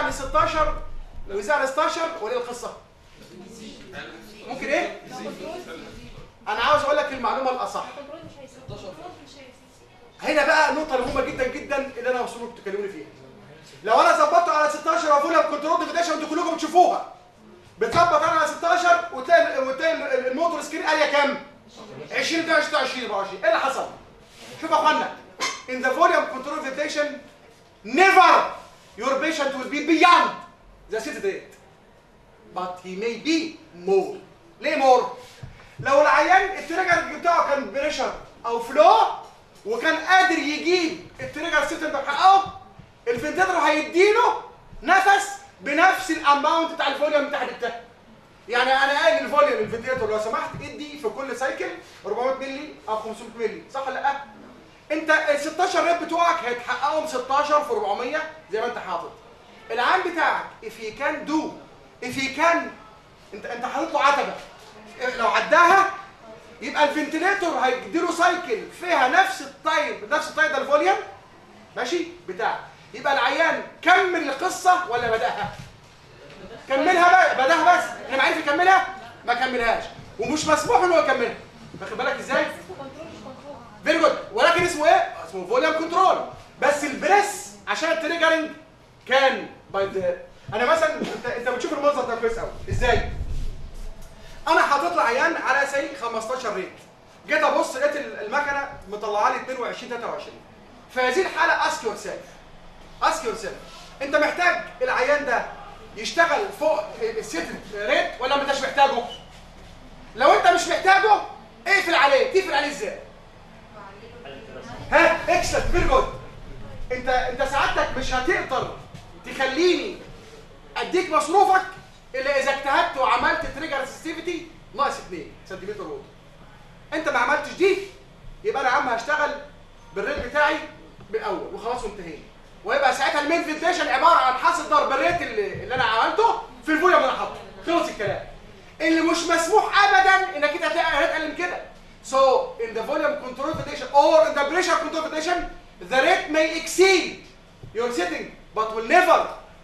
ل 16 ويزيد ل 16 ولا إيه القصه ممكن ايه انا عاوز اقول لك المعلومه الاصح الكنترول مش هيسيب الكنترول مش هيسيب هنا بقى النقطه المهمه جدا جدا اللي انا وصلوا تكلموني فيها لو انا ظبطته على 16 وفولها بكنترول ديفيديشن انتوا كلكم بتشوفوها بتظبط انا على 16 وتلاقي وتلاقي الموتور سكرين اريا كام 20 ده 26 24 ايه اللي حصل شوف يا اخوانا in the volume control ventilation never your patient will be beyond the set rate but he may be more ليه more لو العيان التريجر بتاعه كان بريشر او فلو وكان قادر يجيب التريجر سيت اللي بحققه الفنتاتر هيديله نفس بنفس الاماونت بتاع الفوليوم بتاع البتاع يعني انا قايل الفوليوم الفنتيلاتور لو سمحت ادي في كل سايكل 400 مللي او 500 مللي صح ولا لا انت ال 16 ريب بتوعك هيتحققهم 16 في 400 زي ما انت حاطط العام بتاعك if he can do if he can انت انت حاطط له عتبه لو عداها يبقى الفنتيلاتور هيديله سايكل فيها نفس التايب نفس التايب ده الفوليوم ماشي بتاع يبقى العيان كمل القصه ولا بداها كملها بقى بداها بس انا عارف يكملها ما كملهاش ومش مسموح ان هو يكملها واخد بالك ازاي الكنترول مش كنترول فيري جود ولكن اسمه ايه اسمه فوليوم كنترول بس البريس عشان التريجرنج كان باي ذا انا مثلا انت انت بتشوف المنظر ده كويس قوي ازاي انا حاطط له عيان على سي 15 ريت جيت ابص لقيت المكنه مطلعه لي 22 23 في هذه الحاله اسك يور سيلف اسك يور سيلف انت محتاج العيان ده يشتغل فوق الست ريت ولا ما انتش محتاجه لو انت مش محتاجه اقفل عليه تقفل عليه ازاي ها اكسل فيري جود انت انت سعادتك مش هتقدر تخليني اديك مصروفك الا اذا اجتهدت وعملت تريجر سيستيفيتي ناقص 2 سنتيمتر ووتر انت ما عملتش دي يبقى انا يا عم هشتغل بالريت بتاعي بالاول وخلاص وانتهينا ويبقى ساعتها المين فنتيشن عباره عن حاصل ضرب الريت اللي, اللي انا عملته في الفوليوم اللي انا حاطه خلص الكلام اللي مش مسموح ابدا انك انت تلاقي ريت اقل من كده so in the volume control ventilation or in the pressure control ventilation the rate may exceed your setting but will never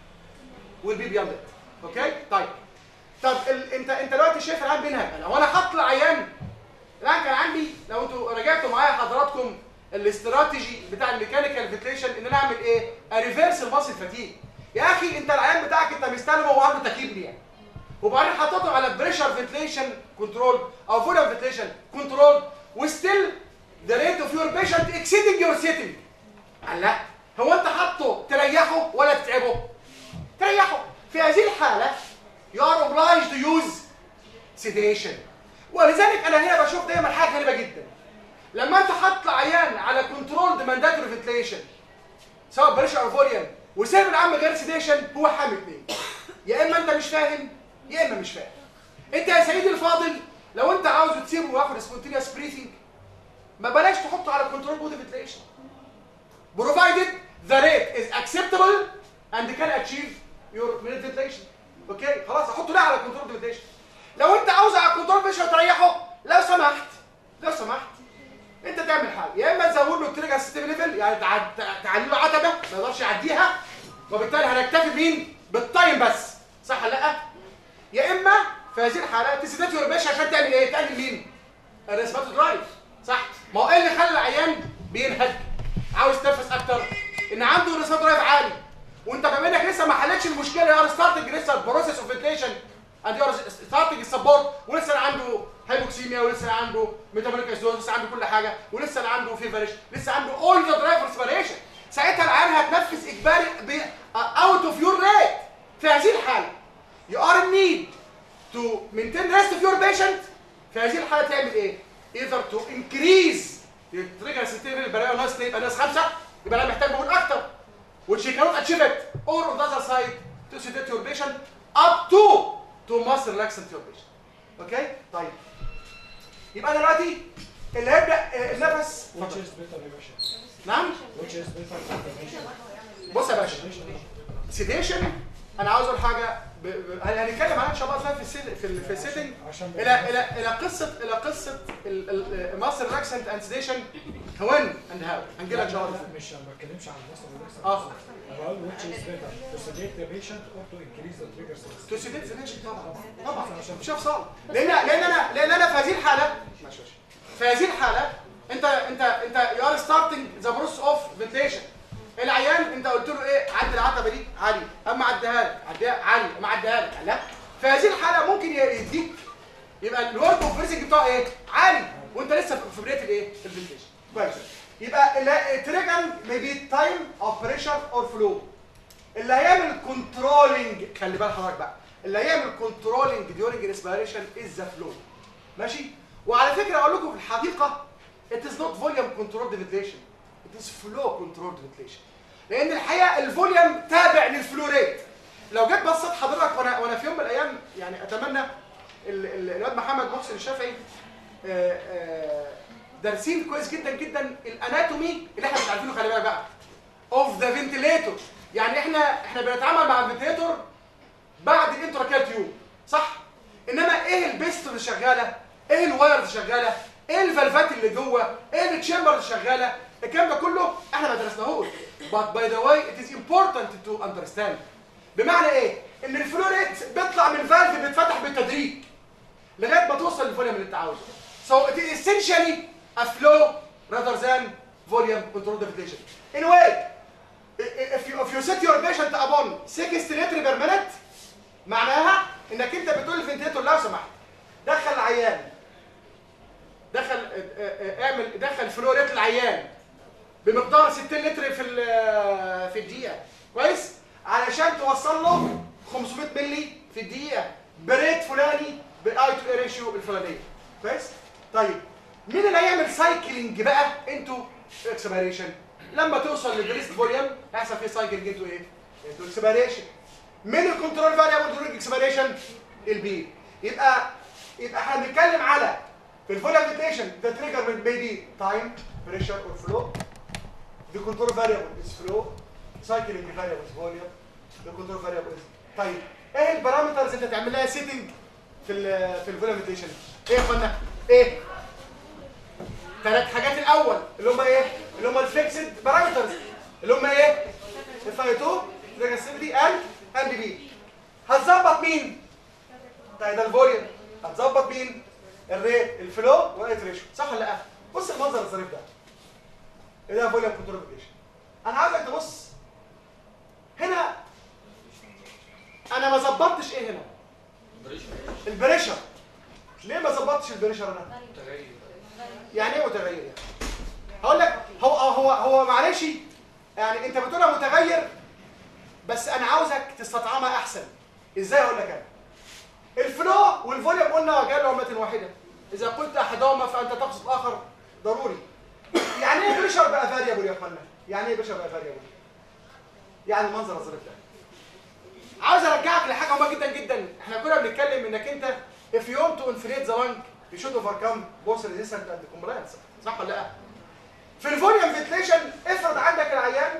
will be beyond it اوكي طيب طب ال... انت انت دلوقتي شايف العيان بينهج لو انا حاطط العيان الان كان عندي لو انتوا راجعتوا معايا حضراتكم الاستراتيجي بتاع الميكانيكال فنتليشن ان انا اعمل ايه اريفيرس الماسل فتيج يا اخي انت العيان بتاعك انت مستلمه وعنده تكييف ليه وبعدين حطيته على بريشر فنتليشن كنترول او فوليوم فنتليشن كنترول وستيل ذا ريت اوف يور بيشنت اكسيدنج يور سيتنج قال لا هو انت حاطه تريحه ولا تتعبه تريحه في هذه الحاله you are obliged to use sedation ولذلك انا هنا بشوف دايما حاجه غريبه جدا لما انت حاطط عيان على كنترول مانداتوري فنتليشن سواء بريشر او فوليوم وسايب العم غير سيديشن هو حامل اثنين يا اما انت مش فاهم يا اما مش فاهم انت يا سيدي الفاضل لو انت عاوز تسيبه وياخد سبونتينيوس بريثنج ما بلاش تحطه على كنترول بودي فنتليشن provided the rate is acceptable and can achieve your minute ventilation اوكي خلاص احطه لا على كنترول فنتليشن لو انت عاوز على كنترول فنتليشن تريحه لو سمحت لو سمحت انت تعمل حاجه يا اما تزود له التريجر سيستم ليفل يعني تعد- تعلي له عتبه ما يقدرش يعديها وبالتالي هنكتفي بمين بالتايم بس صح ولا لا يا اما في هذه الحاله تسيدات يور باشا عشان تعمل ايه تقلل مين الريسبات درايف صح ما هو ايه اللي خلى العيان بينهج عاوز تنفس اكتر ان عنده ريسبات درايف عالي وانت بما انك لسه ما حلتش المشكله يا ار ستارتنج لسه البروسيس اوف فنتيشن اند يور ستارتنج السبورت ولسه عنده هايبوكسيميا ولسه عنده ميتابوليك اسيدوز لسه عنده كل حاجه ولسه عنده فيفرش لسه عنده اول ذا درايف ريسبيريشن ساعتها العيان هتنفس اجباري اوت اوف يور ريت في هذه الحاله you are in need to maintain rest of your patient في هذه الحاله تعمل ايه؟ either to increase التريجر سيستم البلايا ناقص يبقى ناقص خمسه يبقى انا محتاج مجهود اكتر which you cannot achieve it or on the other side to sedate your patient up to to muscle relaxant your patient اوكي طيب يبقى أنا دلوقتي اللي هيبدا آه، النفس Which is better revision? نعم Which is better intervention? بص يا باشا سيديشن انا عاوز اقول حاجه ب... ب... هنتكلم عنها ان شاء الله أصلاً في السيد... في ال... في السيتنج عشان الى الى الى قصه الى قصه الماستر ريلاكسنت اند سيديشن when and how هنجيلها ان شاء الله لا مش انا ما بتكلمش عن الناس اللي بيحصل اه انا بقول which is better to sedate the patient or to increase the trigger sensitivity تو سيديت فينيشن طبعا طبعا مش صعب لان لان انا لان انا في هذه الحاله ماشي ماشي في هذه الحاله انت انت انت يو ار ستارتنج ذا بروسس اوف فنتيشن العيان انت قلت له ايه عدي العتبه دي عالي اما عديها لك عديها عالي اما عديها لك لا في هذه الحاله ممكن يديك يبقى الورك اوف بريسنج بتاعه ايه عالي وانت لسه في بدايه الايه الفنتيشن كويس يبقى التريجر ميبي تايم اوف بريشر اور فلو اللي هيعمل كنترولنج خلي بال حضرتك بقى اللي هيعمل كنترولنج ديورنج ريسبيريشن از ذا فلو ماشي وعلى فكره اقول لكم في الحقيقه it is not volume controlled ventilation it is flow controlled ventilation لان الحقيقه الفوليوم تابع للفلو ريت لو جيت بصيت حضرتك وانا وانا في يوم من الايام يعني اتمنى ال- ال- الواد محمد محسن الشافعي آه، آه، دارسين كويس جدا جدا الاناتومي اللي احنا مش عارفينه خلي بالك بقى اوف ذا فنتليتور يعني احنا احنا بنتعامل مع الفنتليتور بعد الانتراكال تيوب صح انما ايه البيست اللي شغاله ايه الوايرز اللي شغاله ايه الفالفات اللي جوه ايه التشامبر اللي شغاله الكلام ده كله احنا ما درسناهوش but by the way it is important to understand بمعنى ايه ان الفلو ريت بيطلع من فالف بيتفتح بالتدريج لغايه ما توصل للفوليوم اللي انت عاوزه so it is essentially a flow rather than volume controlled ventilation in a way if you if you set your patient upon 60 لتر per minute معناها انك انت بتقول للفنتيتور لو سمحت دخل العيان دخل اه، اه، اعمل دخل فلو ريت العيان بمقدار 60 لتر في ال- في الدقيقه كويس علشان توصل له 500 مللي في الدقيقه بريت فلاني بالاي تو اي ريشيو الفلانيه كويس طيب مين اللي هيعمل سايكلينج بقى انتو اكسبيريشن لما توصل للبريست فوليوم هيحصل فيه سايكلينج انتو ايه انتو اكسبيريشن مين الكنترول فاريبل دورينج اكسبيريشن البي يبقى يبقى احنا بنتكلم على في الفوليوم فيتيشن ذا تريجر من بيدي تايم بريشر اور فلو The control variable is flow. Cycling variable is volume. The control variable is طيب ايه البارامترز اللي تعمل لها سيتنج في ال في الفوليوميتيشن؟ ايه يا اخوانا؟ ايه؟ ثلاث حاجات الاول اللي هم ايه؟ اللي هم الفيكسد بارامترز اللي هم ايه؟ الفايتو ريجستيفيتي اند اند بي هتظبط مين؟ طيب ده الفوليوم هتظبط مين؟ الريت الفلو والريت ريشيو صح ولا لا؟ بص المنظر الظريف ده ايه ده فوليوم كنترول فيكيشن انا عايزك تبص هنا انا ما ظبطتش ايه هنا البريشر ليه ما ظبطتش البريشر انا يعني ايه متغير يعني هقول لك هو هو هو معلش يعني انت بتقولها متغير بس انا عاوزك تستطعمها احسن ازاي اقول لك انا الفلو والفوليوم قلنا وجاء عمله واحده اذا قلت احدهما فانت تقصد الاخر ضروري يعني ايه بريشر بقى فاريبل يا اخوانا يعني ايه بريشر بقى فاريبل يعني المنظر الظريف ده عاوز ارجعك لحاجه مهمه جدا جدا احنا كنا بنتكلم انك انت if you want to inflate the lung you should overcome both resistance and compliance صح ولا لا في الفوليوم فنتليشن افرض عندك العيان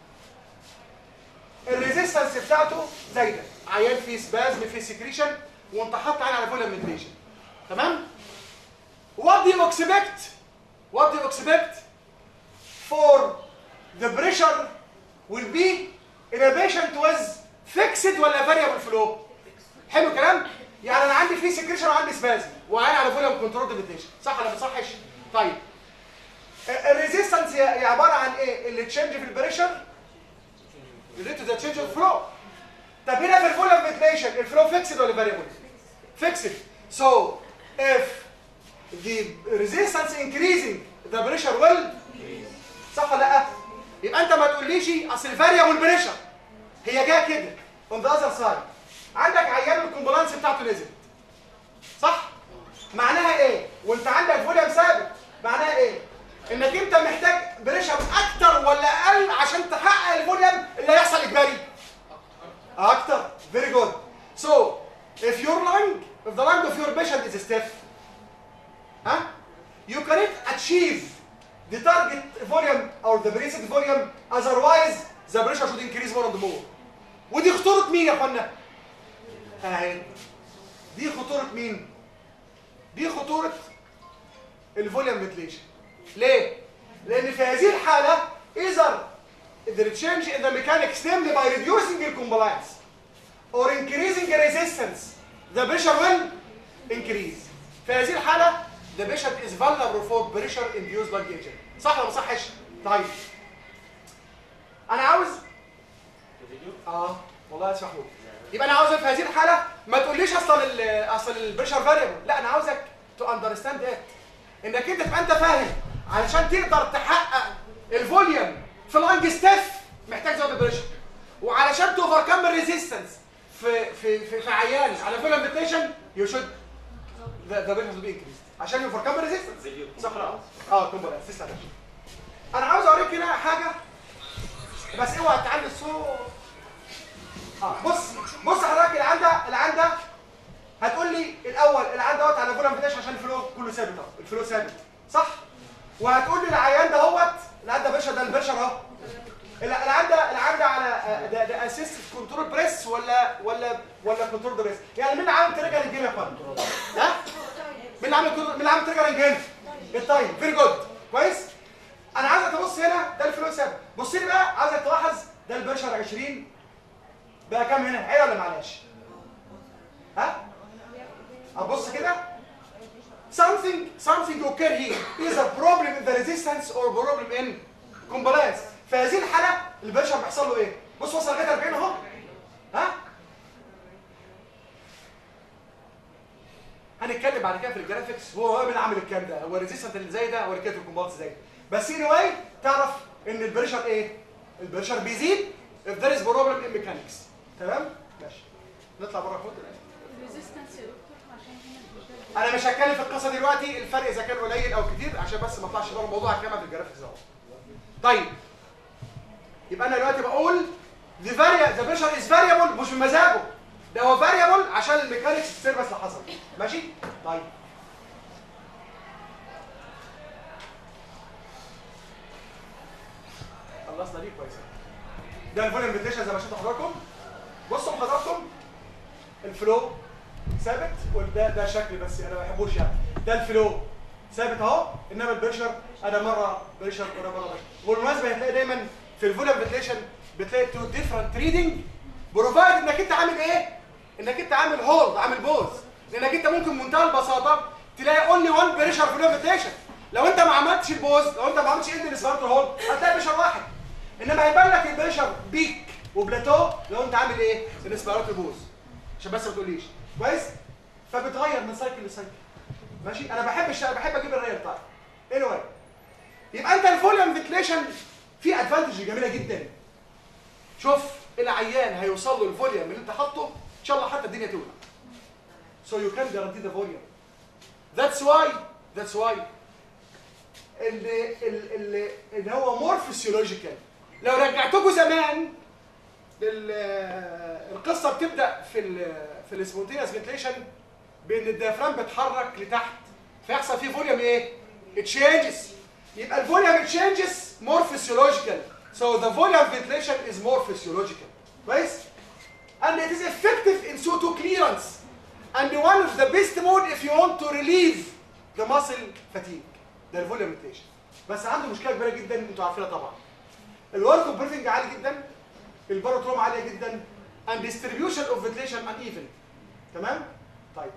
الريزيستنس بتاعته زايده عيان فيه سبازم فيه سكريشن وانت حاطط عين على فوليوم فنتليشن تمام what do you expect what do you expect for the pressure will be in a patient with fixed ولا variable flow حلو الكلام يعني انا عندي فيه سكريشن وعندي سبازم وعين على فوليوم كنترول ديفيتيشن صح ولا ما صحش طيب الريزيستنس هي عباره عن ايه اللي تشينج في البريشر ريليت تو ذا تشينج اوف فلو طب هنا في الفوليوم فنتليشن الفلو فيكسد ولا فاريبل فيكسد so if the resistance increasing the pressure will صح ولا لا يبقى انت ما تقوليش اصل الفاريبل بريشر هي جايه كده on the other side عندك عيان الكومبلانس بتاعته نزلت صح معناها ايه وانت عندك فوليوم ثابت معناها ايه انك انت محتاج بريشر اكتر ولا اقل عشان تحقق الفوليوم اللي هيحصل اجباري اكتر very good so if your lung if the lung of your patient is stiff huh you cannot achieve the target volume or the basic volume otherwise the pressure should increase more and more ودي خطورة مين يا اخوانا؟ اهي دي خطورة مين؟ دي خطورة الفوليوم فنتليشن ليه؟ لان في هذه الحاله either the change in the mechanics namely by reducing the compliance or increasing the resistance the pressure will increase في هذه الحاله the patient is vulnerable for pressure induced by injury صح ولا ما صحش طيب انا عاوز اه والله اسمح له يبقى انا عاوزك في هذه الحاله ما تقوليش اصلا ال اصل البريشر فاريبل لا انا عاوزك تو اندرستاند ذات انك انت تبقى انت فاهم علشان تقدر تحقق الفوليوم في لانج ستيف محتاج زود البريشر وعلشان توفر كم الريزيستنس في في في, في عيان على فوليوم فيتيشن يو شود ذا بريشر تو بي انكريز عشان يوفر كم الريزيستنس صح ولا لا؟ اه كومبوننت تسلم انا عاوز اوريك هنا حاجه بس اوعى تعلي الصوت اه بص بص حضرتك العيان ده العيان ده هتقول لي الاول العيان دوت على فولم فيتاش عشان الفلو كله ثابت اهو الفلو ثابت صح وهتقول لي العيان دهوت العيان ده باشا ده البرشر اهو الع- العيان ده العيان ده على آه، ده ده اسيست كنترول بريس ولا ولا ولا كنترول بريس يعني مين اللي عامل تريجر الجيم يا اخوان ها مين اللي عامل مين اللي عامل تريجر الجيم التايم فيري جود كويس انا عايزك تبص هنا ده الفلو ثابت بص لي بقى عايزك تلاحظ ده البرشر 20 بقى كام هنا عيله ولا معلش ها ابص كده something something occur here is a problem in the resistance or problem in compliance في هذه الحاله البشر بيحصل له ايه بص وصل لغايه 40 اهو ها هنتكلم بعد كده في الجرافيكس هو هو مين اللي عامل الكلام ده هو الريزيستنت اللي زي ده ولا كده الكومبالس زي ده بس اني واي تعرف ان البريشر ايه البريشر بيزيد if there is problem in mechanics تمام ماشي نطلع بره خد الريزيستنس يا دكتور عشان هنا مش ده انا مش هتكلم في القصه دي دلوقتي الفرق اذا كان قليل او كتير عشان بس ما اطلعش بره الموضوع هكمل في الجرافيكس اهو طيب يبقى انا دلوقتي بقول the varia the pressure is variable مش بمزاجه ده هو variable عشان الميكانيكس السيرفس اللي حصل ماشي طيب خلصنا دي كويس ده الفوليوم فنتيشن زي ما شفتوا حضراتكم بصوا حضراتكم الفلو ثابت وده ده شكل بس انا ما بحبوش يعني ده الفلو ثابت اهو انما البريشر انا مره بريشر وانا مره بريشر والمناسبه هتلاقي دايما في الفوليوم فنتيشن بتلاقي تو ديفرنت ريدنج بروفايد انك انت عامل ايه؟ انك انت عامل هولد عامل بوز لانك انت ممكن بمنتهى البساطه تلاقي اونلي وان بريشر فوليوم فنتيشن لو انت ما عملتش البوز لو انت ما عملتش اند السبارتر هولد هتلاقي بريشر واحد انما هيبان لك البريشر بيك وبلاتو لو انت عامل ايه؟ الاسبيراتور بوز عشان بس ما تقوليش كويس فبتغير من سايكل لسايكل ماشي انا بحب الشغل بحب اجيب الريال بتاعي anyway يبقى انت الفوليوم فيتليشن فيه ادفانتج جميله جدا شوف العيان هيوصل له الفوليوم اللي انت حاطه ان شاء الله حتى الدنيا تولع so you can guarantee the volume that's why that's why اللي اللي اللي هو مور فيسيولوجيكال لو رجعتكم زمان ال- القصه بتبدا في ال في السبونتينيوس فنتليشن بان الديافرام بتحرك لتحت فيحصل فيه فوليوم ايه؟ تشينجز يبقى الفوليوم تشينجز مور فيسيولوجيكال so the volume ventilation is more physiological كويس and it is effective in CO2 clearance and one of the best mode if you want to relieve the muscle fatigue ده الفوليوم فنتليشن بس عنده مشكله كبيره جدا انتوا عارفينها طبعا الورك بريفنج عالي جدا الباروتروم عاليه جدا and distribution of ventilation uneven تمام طيب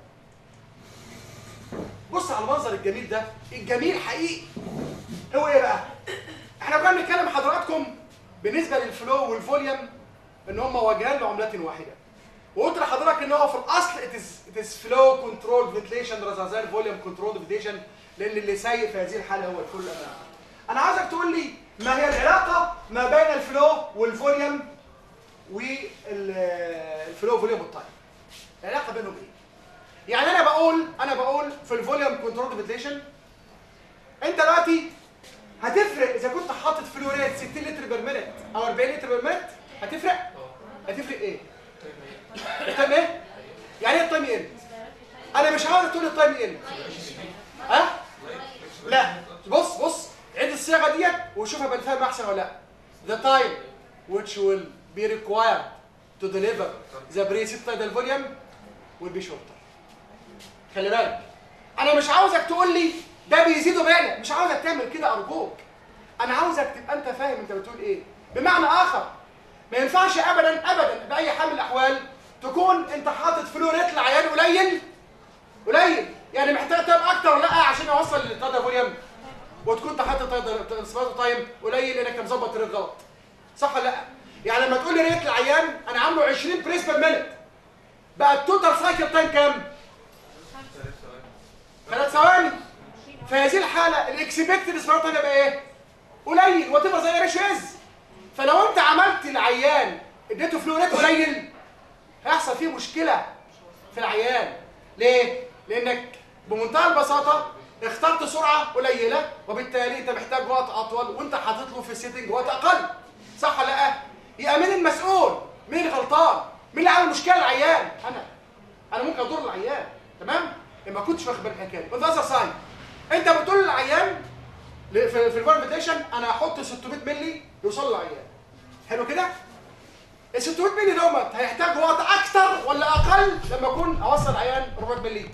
بص على المنظر الجميل ده الجميل حقيقي هو ايه بقى احنا كنا بنتكلم حضراتكم بالنسبه للفلو والفوليوم ان هم وجهان لعملات واحده وقلت لحضرتك ان هو في الاصل it is, it is flow control ventilation rather than volume control ventilation لان اللي سايق في هذه الحاله هو الفل أمام. انا عاوزك تقول لي ما هي العلاقه ما بين الفلو والفوليوم والفلو فوليوم والتايم العلاقه بينهم ايه يعني انا بقول انا بقول في الفوليوم كنترول فنتيليشن انت دلوقتي هتفرق اذا كنت حاطط فلو ريت 60 لتر بير مينت او 40 لتر بير مينت هتفرق هتفرق ايه التايم ايه يعني ايه التايم ايه انا مش عاوز تقول التايم ايه ها لا بص بص عيد الصيغه ديت وشوفها بنفهم احسن ولا لا the time which will be required to deliver the preset tidal volume will be shorter خلي بالك انا مش عاوزك تقول لي ده بيزيد وبيقلق مش عاوزك تعمل كده ارجوك انا عاوزك تبقى انت فاهم انت بتقول ايه بمعنى اخر ما ينفعش ابدا ابدا باي حال من الاحوال تكون انت حاطط فلو ريت لعيان قليل قليل يعني محتاج تايم اكتر ولا لا عشان يوصل للتادا فوليوم وتكون انت حاطط تايم تايم قليل لانك مظبط الريت غلط صح ولا لا يعني لما تقول لي ريت العيان انا عامله 20 بريس بير مينت بقى التوتال سايكل تايم كام ثلاث ثواني في هذه الحاله الاكسبكتد سبارت هيبقى ايه قليل وتبقى زي ريش از فلو انت عملت العيان اديته فلو ريت قليل هيحصل فيه مشكله في العيان ليه لانك بمنتهى البساطه اخترت سرعه قليله وبالتالي انت محتاج وقت اطول وانت حاطط له في السيتنج وقت اقل صح ولا لا يبقى مين المسؤول مين الغلطان مين اللي عمل مشكله للعيان انا انا ممكن اضر العيان تمام ما كنتش واخد بالك من الحكايه دي وده ساين انت بتقول للعيان ل- في في الفالفيتيشن انا هحط 600 مللي يوصل للعيان حلو كده ال 600 مللي دوت هيحتاج وقت اكتر ولا اقل لما اكون اوصل عيان 400 مللي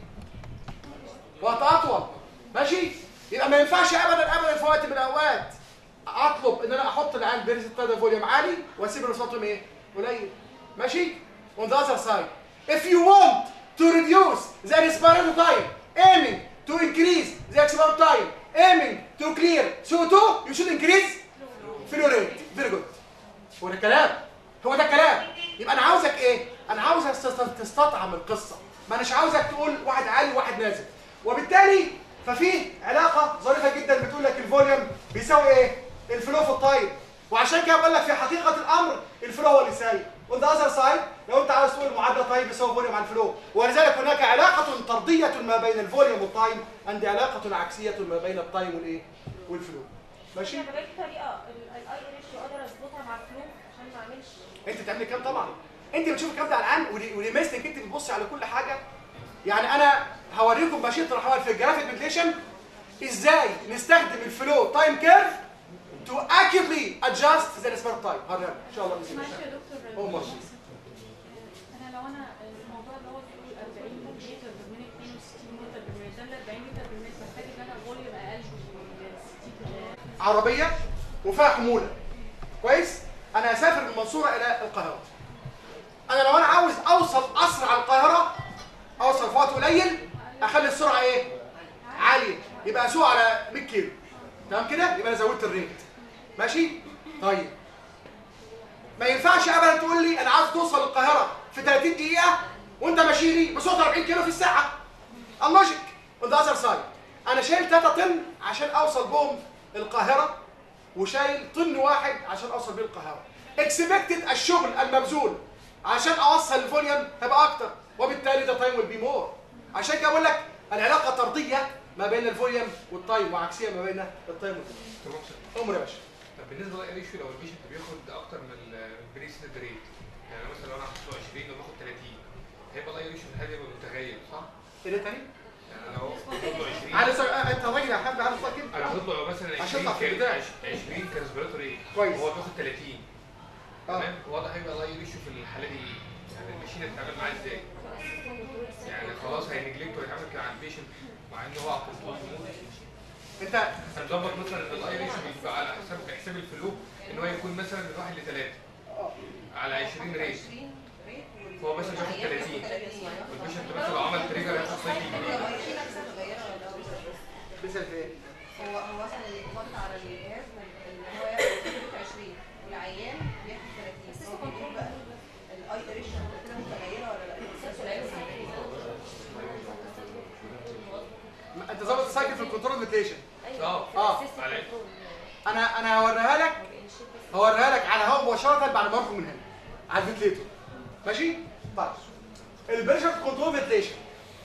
وقت اطول ماشي يبقى ما ينفعش ابدا ابدا في وقت من الاوقات اطلب ان انا احط العيان بيرس التادا فوليوم عالي واسيب الرصاصهم ايه قليل ماشي on the other side if you want to reduce the respiratory time aiming to increase the expiratory time aiming to clear CO2 you should increase flow rate very good هو ده الكلام هو ده الكلام يبقى انا عاوزك ايه انا عاوزك تست- تستطعم القصه ما اناش عاوزك تقول واحد عالي وواحد نازل وبالتالي ففي علاقه ظريفه جدا بتقول لك الفوليوم بيساوي ايه الفلو في الطيب وعشان كده بقول لك في حقيقه الامر الفلو هو اللي سايق on the other side لو انت عاوز تقول معادله طيب يساوي فوليوم على الفلو ولذلك هناك علاقه طرديه ما بين الفوليوم والتايم عندي علاقه عكسيه ما بين التايم والايه والفلو ماشي طب ايه الطريقه الاي ريشيو اقدر اظبطها مع الفلو عشان ما اعملش انت بتعملي كام طبعا انت بتشوف الكلام ده الان ودي ودي ميزتك انت بتبصي على كل حاجه يعني انا هوريكم مشيئه الرحمن في الجرافيك فنتليشن ازاي نستخدم الفلو تايم كيرف to accurately adjust the respiratory time هوريها لك ان شاء الله باذن ماشي الله يا دكتور هو ماشي. انا لو انا الموضوع اللي هو بيقول 40 متر بالمينت 62 متر بالمينت ده ال 40 متر بالمينت محتاج ان انا فوليوم اقل من ال 60 عربيه وفيها حموله كويس انا هسافر من المنصوره الى القاهره انا لو انا عاوز اوصل اسرع القاهره اوصل في وقت قليل اخلي السرعه ايه عاليه يبقى اسوق على 100 كيلو تمام كده يبقى انا زودت الريت ماشي طيب ما ينفعش ابدا تقول لي انا عاوز توصل القاهره في 30 دقيقه وانت ماشي لي بسرعه 40 كيلو في الساعه اللوجيك اون ذا اذر سايد انا شايل 3 طن عشان اوصل بهم القاهره وشايل طن واحد عشان اوصل بيه القاهره اكسبكتد الشغل المبذول عشان اوصل الفوليوم هيبقى اكتر وبالتالي ده تايم ويل بي مور عشان كده بقول لك العلاقه طرديه ما بين الفوليوم والتايم وعكسيه ما بين التايم والفوليوم امر يا باشا طب بالنسبه للاي ريشيو لو البيشنت بياخد اكتر من البريسيد ريت يعني مثلا لو انا حاطط له 20 وباخد 30 هيبقى الاي ريشيو في الحاله دي يبقى متغير صح؟ ايه ده تاني؟ يعني لو حاطط له 20 على سؤال آه، انت راجل يا حبيبي على صوتك انا حاطط له مثلا عشان 20 تطلع في كان البداية. 20 كريسبيراتوري كويس. وهو بياخد 30 اه تمام واضح هيبقى الاي ريشيو في الحاله دي ايه؟ يعني الماشين هتتعامل معاه ازاي؟ يعني خلاص هينجلكت ويتعامل مع البيشنت مع ان هو على كنترول انت هنظبط مثلا ان الاي ريشيو بيبقى على حساب حساب الفلو ان هو يكون مثلا من 1 ل 3 على 20 ريت فهو مثلا بياخد 30 والبيشنت مثلا لو عمل تريجر هياخد سايكل جديد بتسال في ايه؟ هو هو مثلا اللي بيحط على الجهاز اللي هو ياخد 20 والعيان بياخد 30 هو بيقول بقى الاي ريشيو كده متغيره ولا لا؟ ما- انت ظابط السايكل في الكنترول ميتيشن اه اه على انا انا هوريها لك هوريها لك على هوا مباشره بعد ما اخرج من هنا على الفنتليتور ماشي طيب البريشر كنترول فنتليشن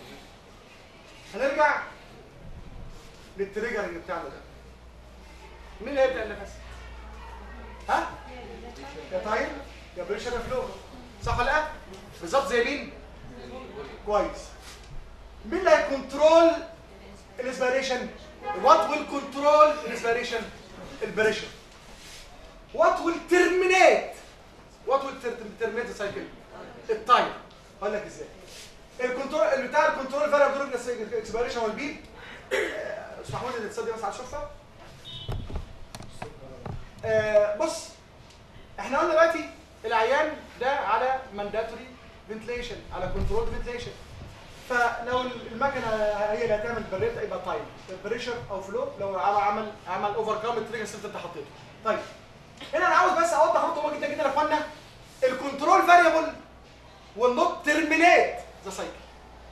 هنرجع للتريجر اللي بتاعنا ده مين اللي هيبدا النفس ها يا تايم يا بريشر يا فلو صح ولا لا بالظبط زي مين كويس مين اللي هيكنترول الاسبيريشن what will control الاسبيريشن البريشر what will terminate what will ter- terminate the cycle التايم هقول لك ازاي الكنترول بتاع الكنترول فاريبل دورج اكسبيريشن والبيب استاذ محمود اللي تصدق بس على الشفه آه بص احنا قلنا دلوقتي العيان ده على مانداتوري فنتليشن على كنترول فنتليشن فلو المكنه هي اللي هتعمل بريت يبقى تايم بريشر او فلو لو عمل عمل عمل اوفر كام التريجر اللي انت حطيته طيب هنا انا عاوز بس اوضح نقطه مهمه جدا جدا يا اخوانا الكنترول فاريبل will not terminate the cycle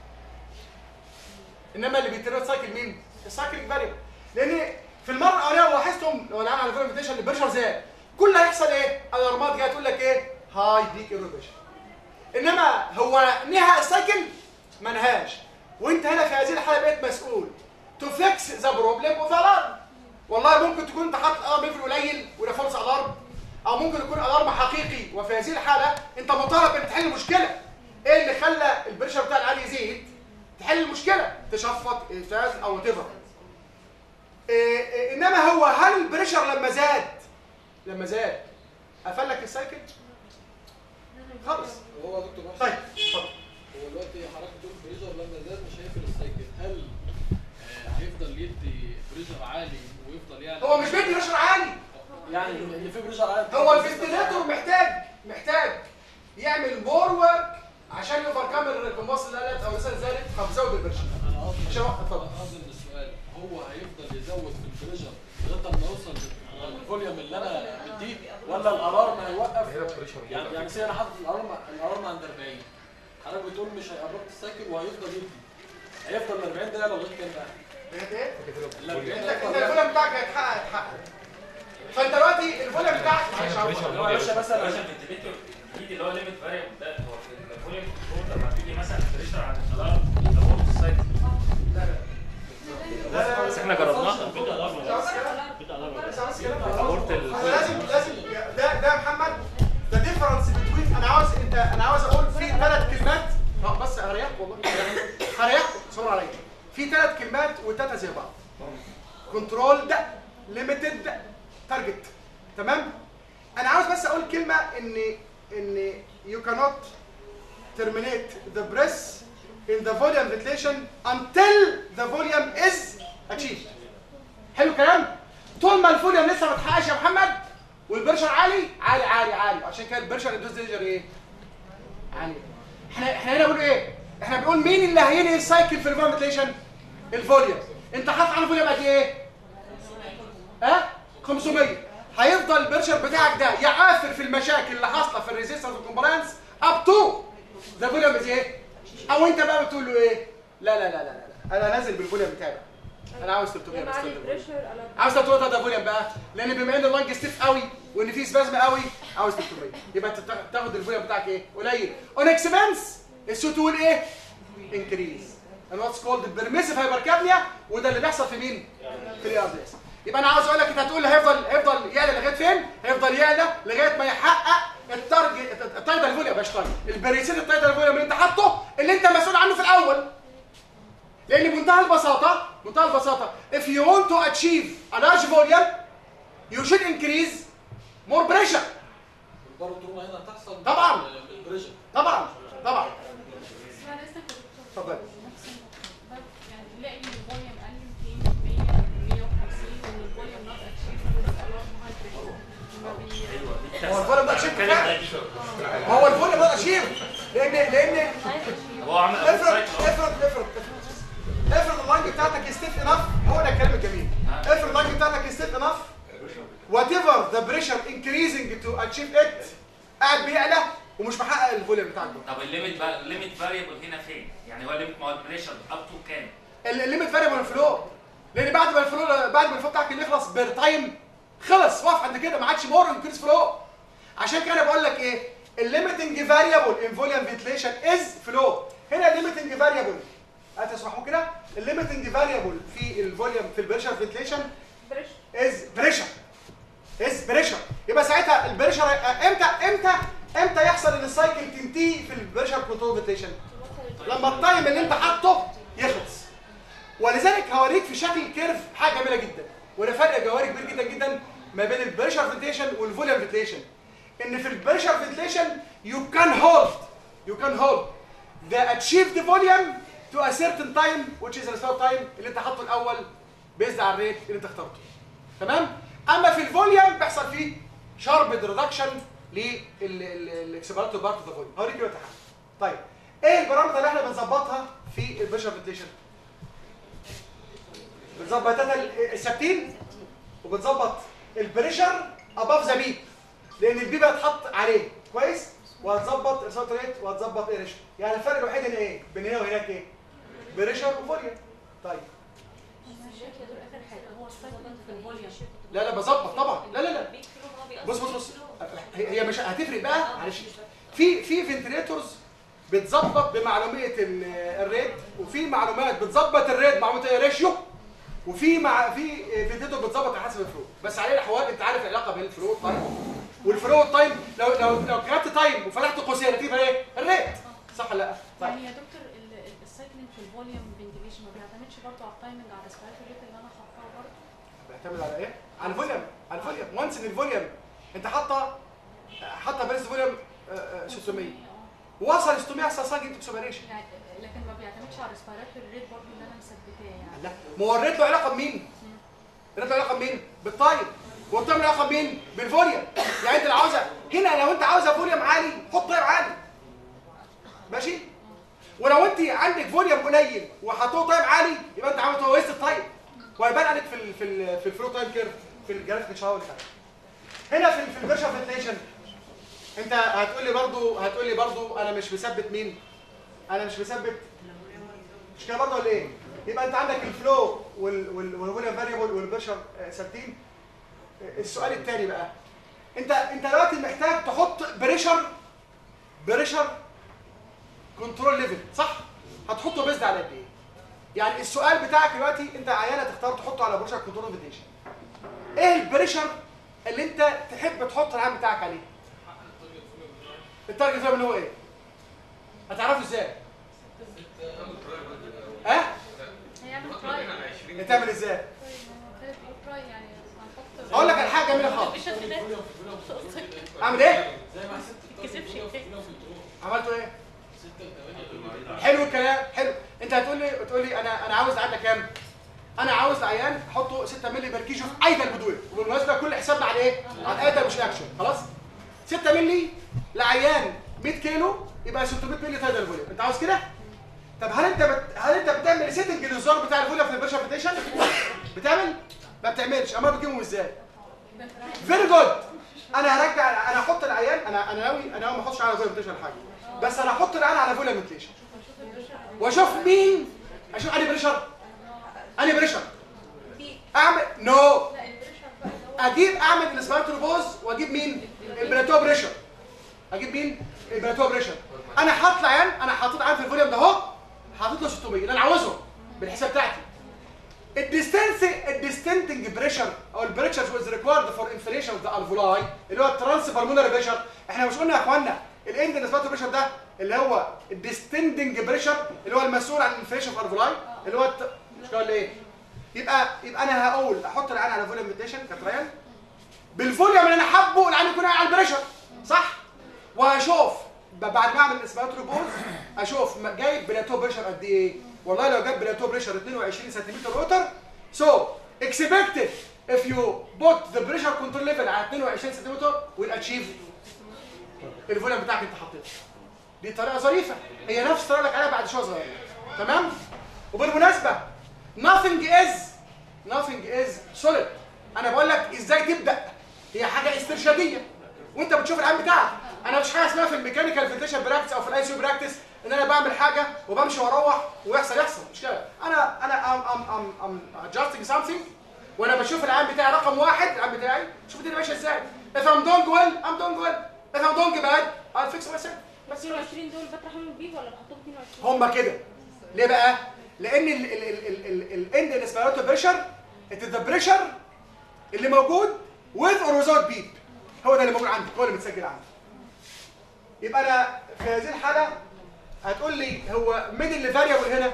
انما اللي بيترمت سايكل مين؟ السايكل فاريبل لان في المره الاولانيه لو لاحظتم لو العيان على فيرمنتيشن البريشر زاد كل اللي هيحصل ايه؟ الارمات جايه تقول لك ايه؟ هاي ديك ايروبيشن انما هو نهى السايكل ما نهاش وانت هنا في هذه الحاله بقيت مسؤول تو فيكس ذا بروبلم اوف الارم والله ممكن تكون انت حاطط الارم ليفل قليل وده فولس الارم او ممكن يكون الارم حقيقي وفي هذه الحاله انت مطالب انك تحل المشكله ايه اللي خلى البريشر بتاع العالي يزيد تحل المشكله تشفط افاز او تفر إيه إيه انما هو هل البريشر لما زاد لما زاد قفل لك السايكل خلص هو يا دكتور طيب محسن اتفضل هو دلوقتي حضرتك بتقول بريشر لما زاد مش هيقفل السايكل هل آه، هيفضل يدي بريشر عالي ويفضل يعني هو مش بيدي بريشر عالي يعني اللي فيه بريشر عالي هو الفنتليتور محتاج محتاج يعمل مور ورك عشان يوفر كام الكومبوست اللي قلت او مثلا زادت فبزود البريشر انا قصدي عشان وقت اتفضل انا قصدي ان السؤال هو هيفضل يزود في البريشر لغايه ما يوصل للفوليوم اللي انا مديه ولا الالارم هيوقف يعني يعني سي انا حاطط الالارم الالارم عند 40 حضرتك بتقول مش هيقرب السايكل وهيفضل يدي هيفضل ال 40 ده لغايه كام بقى؟ بقيت ايه؟ ال 40 انت هيفضل انت يدي. الفوليوم بتاعك هيتحقق هيتحقق فانت دلوقتي الفوليوم بتاعك معلش اللي هو يا باشا مثلا عشان الفنتليتور الجديد اللي هو ليميت فاريبل ده هو في الفوليوم كنترول لما تيجي مثلا بريشر عند الالارم يزود السايكل بس احنا جربناها أبورت ال- أنا لازم لازم ده ده محمد ده ديفرنس بتوين انا عاوز انت انا عاوز اقول في ثلاث كلمات اه بس هريحك والله هريحكم صبر عليا في ثلاث كلمات والثلاثه زي بعض كنترول ده ليميتد تارجت تمام انا عاوز بس اقول كلمه ان ان you cannot terminate the press in the volume ventilation until the volume is achieved حلو الكلام طول ما الفوليوم لسه ما اتحققش يا محمد والبرشر عالي عالي عالي عالي عشان كده البرشر الدوز ديجر ايه عالي احنا احنا هنا بنقول ايه احنا بنقول مين اللي هينهي السايكل في الفورميتيشن الفوليوم انت حاطط على الفوليوم قد ايه ها 500 هيفضل البرشر بتاعك ده يعافر في المشاكل اللي حاصله في الريزيستنس والكومبلانس اب تو ذا فوليوم از ايه او انت بقى بتقول له ايه لا لا لا لا لا انا نازل بالفوليوم بتاعي بقى. انا عاوز 300 بس 300. عاوز 300 ده فوليوم بقى لان بما ان اللنج ستيف قوي وان في سبازم قوي عاوز 300 يبقى انت تا- تاخد الفوليوم بتاعك ايه قليل اون اكسبنس السو تقول ايه انكريز and what's called permissive hypercapnia وده اللي بيحصل في مين في الاي ار دي اس يبقى انا عاوز اقول لك انت هتقول لي هيفضل هيفضل يعلى لغايه فين هيفضل يعلى لغايه ما يحقق التارجت التايدال فوليوم مش تارجت البريسيت التايدال فوليوم اللي انت حاطه اللي انت مسؤول عنه في الاول لان بمنتهى البساطه منتهى البساطه if you want to achieve a large volume you should increase more pressure برضه التروما هنا هتحصل طبعاً. بالبريشر طبعا طبعا بعد اذنك يا دكتور اتفضل. نفس النقطة. يعني نلاقي ان الفوليوم قل 200 100 150 وان الفوليوم نوت اتشيف والالارم هاي بريشر ما بي ايوه دي هو الفوليوم ده اشيب بتكلم فعلا ده. ما هو الفوليوم ده اشيب لان لان هو عامل أبورت افرض سايكل افرض افرض افرض اللنج بتاعتك ستيف انف هو ده الكلام الجميل افرض اللنج بتاعتك ستيف انف وات ايفر ذا بريشر انكريزنج تو اتشيف ات قاعد بيعلى ومش محقق الفوليوم بتاعك ده طب الليميت بقى الليميت فاريبل هنا فين؟ يعني هو الليميت ما هو البريشر اب تو كام؟ الليميت فاريبل الفلو لان بعد ما الفلو بعد ما الفلو بتاعك اللي يخلص بالتايم خلص وقف عند كده ما عادش مور انكريز فلو عشان كده بقول لك ايه الليميتنج فاريبل ان فوليوم فنتليشن از فلو هنا الليميتنج فاريبل هتسمحوا كده الليميتنج فاريبل في الفوليوم في البريشر فنتليشن بريشر از بريشر از بريشر يبقى ساعتها البريشر امتى امتى امتى يحصل ان السايكل تنتهي في البريشر كنترول فنتليشن لما التايم اللي انت حاطه يخلص ولذلك هوريك في شكل كيرف حاجه جميله جدا وده فرق جوهري كبير جدا جدا ما بين البريشر فنتليشن والفوليوم فنتليشن ان في البريشر فنتليشن يو كان هولد يو كان هولد the achieved volume to a certain time which is the start time اللي انت حاطه الاول بيزد على الريت اللي انت اخترته تمام اما في الفوليوم بيحصل فيه شارب ريدكشن للاكسبيراتور بارت اوف ذا فوليوم هوريك دلوقتي حاجه طيب ايه البارامتر اللي احنا بنظبطها في البريشر فنتيشن بنظبط التلاتة الثابتين وبنظبط البريشر اباف ذا بيب لان البيب هيتحط عليه كويس وهتظبط الساوت ريت وهتظبط ايريشن يعني الفرق الوحيد هنا ايه بين هنا وهناك ايه بريشر وفوليوم طيب معلش يا دكتور اخر حاجه هو السايكلين في الفوليوم لا لا بظبط طبعا لا لا لا بيكتبوا هو بيقصد بص بص بص هي هي مش هتفرق بقى معلش في في فنتريتورز بتظبط بمعلوميه ال- الريت وفي معلومات بتظبط الريت معلومه الريشيو وفي مع في فنتريتور بتظبط على حسب الفلو بس عليه الاحوال انت عارف العلاقه بين الفلو والتايم والفلو والتايم لو لو لو كتبت تايم وفتحت قوسين هتجيب ايه الريت صح ولا لا طيب يعني يا دكتور ال- ال- السايكلين في الفوليوم فنتيليشن ما بيعتمدش برضه على التايمنج على الريسبيراتوري ريت اللي انا حاطاه برضه بيعتمد على ايه على الفوليوم على الفوليوم وانس ان الفوليوم انت حاطه حاطه بريس فوليوم آه، آه، 600 وصل 600 يحصل سايكل اكسبيريشن يعني لكن ما بيعتمدش على الريسبيراتوري ريت برضه اللي انا مثبتاه يعني لا ما هو الريت له علاقه بمين؟ الريت له علاقه بمين؟ بالتايم والتايم له علاقه بمين؟ بالفوليوم يعني انت لو عاوزه هنا لو انت عاوزه فوليوم عالي حط تايم عالي ماشي؟ ولو انت عندك فوليوم قليل وحطوه تايم عالي يبقى انت عامل ويست التايم وهيبان عليك في ال في ال في الفلو تايم كيرف في الجرافيك شاور اللي فات. هنا في ال- في الفيرشن فنتيشن انت هتقول لي برضو هتقول لي برضو انا مش مثبت مين؟ انا مش مثبت مش كده برضه ولا ايه؟ يبقى انت عندك الفلو وال وال والفوليوم فاريبل والبريشر آه، ثابتين آه، السؤال الثاني بقى انت انت دلوقتي محتاج تحط بريشر بريشر كنترول ليفل صح؟ هتحطه بيزد على قد ايه؟ يعني السؤال بتاعك دلوقتي انت عيانه تختار تحطه على بريشر كنترول ليفيتيشن ايه البريشر اللي انت تحب تحط العام بتاعك عليه؟ التارجت اللي هو ايه؟ هتعرفه ازاي؟ ها؟ هيعمل تراي هتعمل ازاي؟ كده بيقول تراي يعني هنحط اقول لك على حاجه جميله خالص بالشكل ده اعمل ايه؟ زي ما ست تكسبش عملتوا ايه؟ ستة وثمانية حلو الكلام حلو انت هتقول لي تقول لي انا انا عاوز عندك كام؟ انا عاوز العيان احطه 6 مللي بير كيجو في ايدا البدويه وبالمناسبه كل حسابنا على ايه؟ على ايدا مش اكشن خلاص؟ 6 مللي لعيان 100 كيلو يبقى 600 مللي تايدا الفوليوم انت عاوز كده؟ طب هل انت بت... هل انت بتعمل سيتنج للزار بتاع الفوليوم في البريشر فيتيشن؟ بتعمل؟ ما بتعملش امال بتجيبهم ازاي؟ فيري جود انا هرجع انا هحط العيان انا انا ناوي انا ناوي ما احطش على فوليوم فيتيشن حاجه بس انا هحط العيان على فوليوم فيتيشن واشوف مين اشوف انهي بريشر انهي بريشر اعمل نو لا البريشر بقى اللي هو اجيب اعمل الاسبيراتوري بوز واجيب مين البلاتو بريشر اجيب مين البلاتو بريشر انا حاطط العيان انا حاطط عيان في الفوليوم ده اهو حاطط له 600 اللي انا عاوزه بالحساب بتاعتي الديستنس الديستنتنج بريشر او البريشر was required for inflation of the alveoli اللي هو الترانس بالمونري بريشر احنا مش قلنا يا اخوانا الاند اسبيراتوري بريشر ده اللي هو الديستندنج بريشر اللي هو المسؤول عن الانفليشن في الالفولاي اللي هو الت... مش قال ايه يبقى يبقى انا هقول احط العين على فوليوم ميتيشن كتريال بالفوليوم اللي انا حابه العين يكون على البريشر صح وهشوف ب- بعد ما اعمل الاسبيراتوري بوز اشوف م- جايب بلاتو بريشر قد ايه والله لو جاب بلاتو بريشر 22 سنتيمتر روتر سو اكسبكتد if you put the pressure control level على 22 سنتيمتر will achieve الفوليوم بتاعك انت حطيته دي طريقه ظريفه هي نفس الطريقه اللي عليها بعد شويه صغير تمام وبالمناسبه nothing is nothing is solid انا بقول لك ازاي تبدا هي حاجه استرشاديه وانت بتشوف العام بتاعك انا مش حاجه اسمها في الميكانيكال فيتيشن براكتس او في الاي سي براكتس ان انا بعمل حاجه وبمشي واروح ويحصل يحصل مش كده انا انا ام ام ام ام adjusting something وانا بشوف العام بتاعي رقم واحد العام بتاعي شوف الدنيا ماشيه ازاي if I'm doing well I'm doing well if I'm doing bad I'll fix myself بس 22 دول بطرح منهم بيه ولا بحطهم 22 هم كده ليه بقى لان الاند انسبيراتور بريشر انت ذا بريشر اللي موجود with or without beep هو ده اللي موجود عندك هو اللي متسجل عندك يبقى انا في هذه الحاله هتقول لي هو مين اللي فاريبل هنا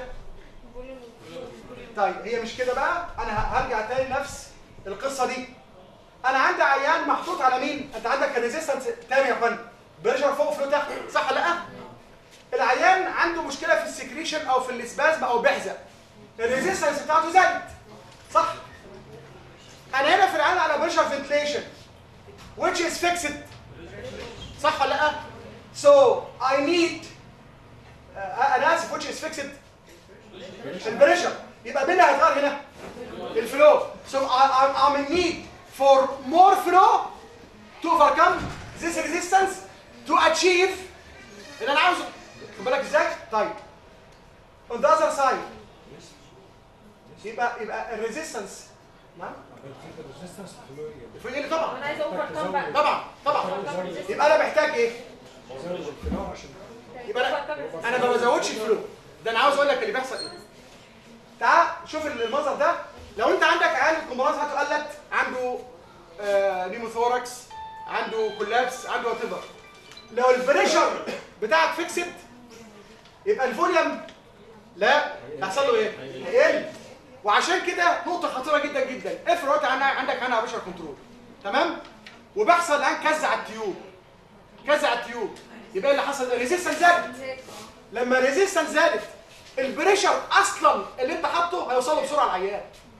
طيب هي مش كده بقى انا ه- هرجع تاني نفس القصه دي انا عندي عيان محطوط على مين انت عندك الريزيستنس تاني يا فندم بريشر فوق فلو تحت صح ولا لا العيان عنده مشكله في السكريشن او في الاسبازم او بيحزق الريزيستنس بتاعته زادت صح انا هنا في العين على بريشر فنتليشن which is fixed صح ولا لا so I need آه، انا اسف which is fixed البريشر يبقى مين اللي هيتغير هنا الفلو so I, I'm, I'm in need for more flow to overcome this resistance to achieve اللي انا عاوزه خد بالك ازاي طيب on the other side يبقى يبقى الريزيستنس نعم الريزيستنس فلويد الفلو يقل طبعا انا عايزه اوفر كام بقى طبعا طبعا يبقى انا محتاج ايه زود الفلو عشان يبقى انا انا ما بزودش الفلو ده انا عاوز اقول لك اللي بيحصل ايه تعال شوف المنظر ده لو انت عندك عيال الكومبرانس هتقلت عنده آه نيموثوركس عنده كولابس عنده وات لو البريشر بتاعك فيكسد يبقى الفوليوم لا هيحصل له ايه؟ هيقل وعشان كده نقطة خطيرة جدا جدا افرض انت عندك عندك هنا بريشر كنترول تمام؟ وبيحصل الان كز على التيوب كز على التيوب يبقى اللي حصل الريزيستنس زادت لما الريزيستنس زادت البريشر اصلا اللي انت حاطه هيوصل له بسرعه العيان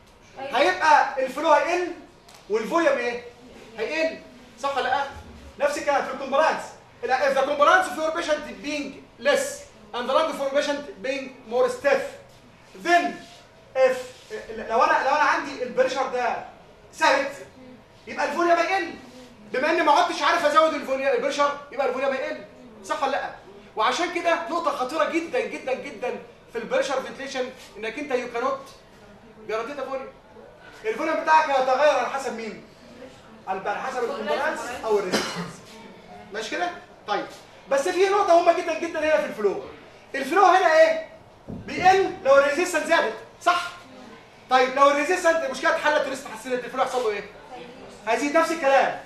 هيبقى الفلو هيقل والفوليوم ايه هيقل صح ولا لا نفس الكلام في الكومبرانس if the compliance of your patient being less and the lung of your patient being more stiff then if لو انا لو انا عندي البريشر ده ثابت يبقى الفوليوم هيقل بما اني ما عدتش عارف ازود الفوليوم البريشر يبقى الفوليوم هيقل صح ولا لا وعشان كده نقطه خطيره جدا جدا جدا في البريشر فنتليشن انك انت يو كانوت جرانتي ذا فوليوم الفوليوم بتاعك هيتغير على حسب مين على حسب الكومبلانس او الريزيستنس ماشي كده طيب بس في نقطه مهمه جدا جدا هنا في الفلو الفلو هنا ايه بيقل لو الريزيستنس زادت صح طيب لو الريزيستنس المشكله اتحلت ولسه اتحسنت الفلو هيحصل له ايه هيزيد نفس الكلام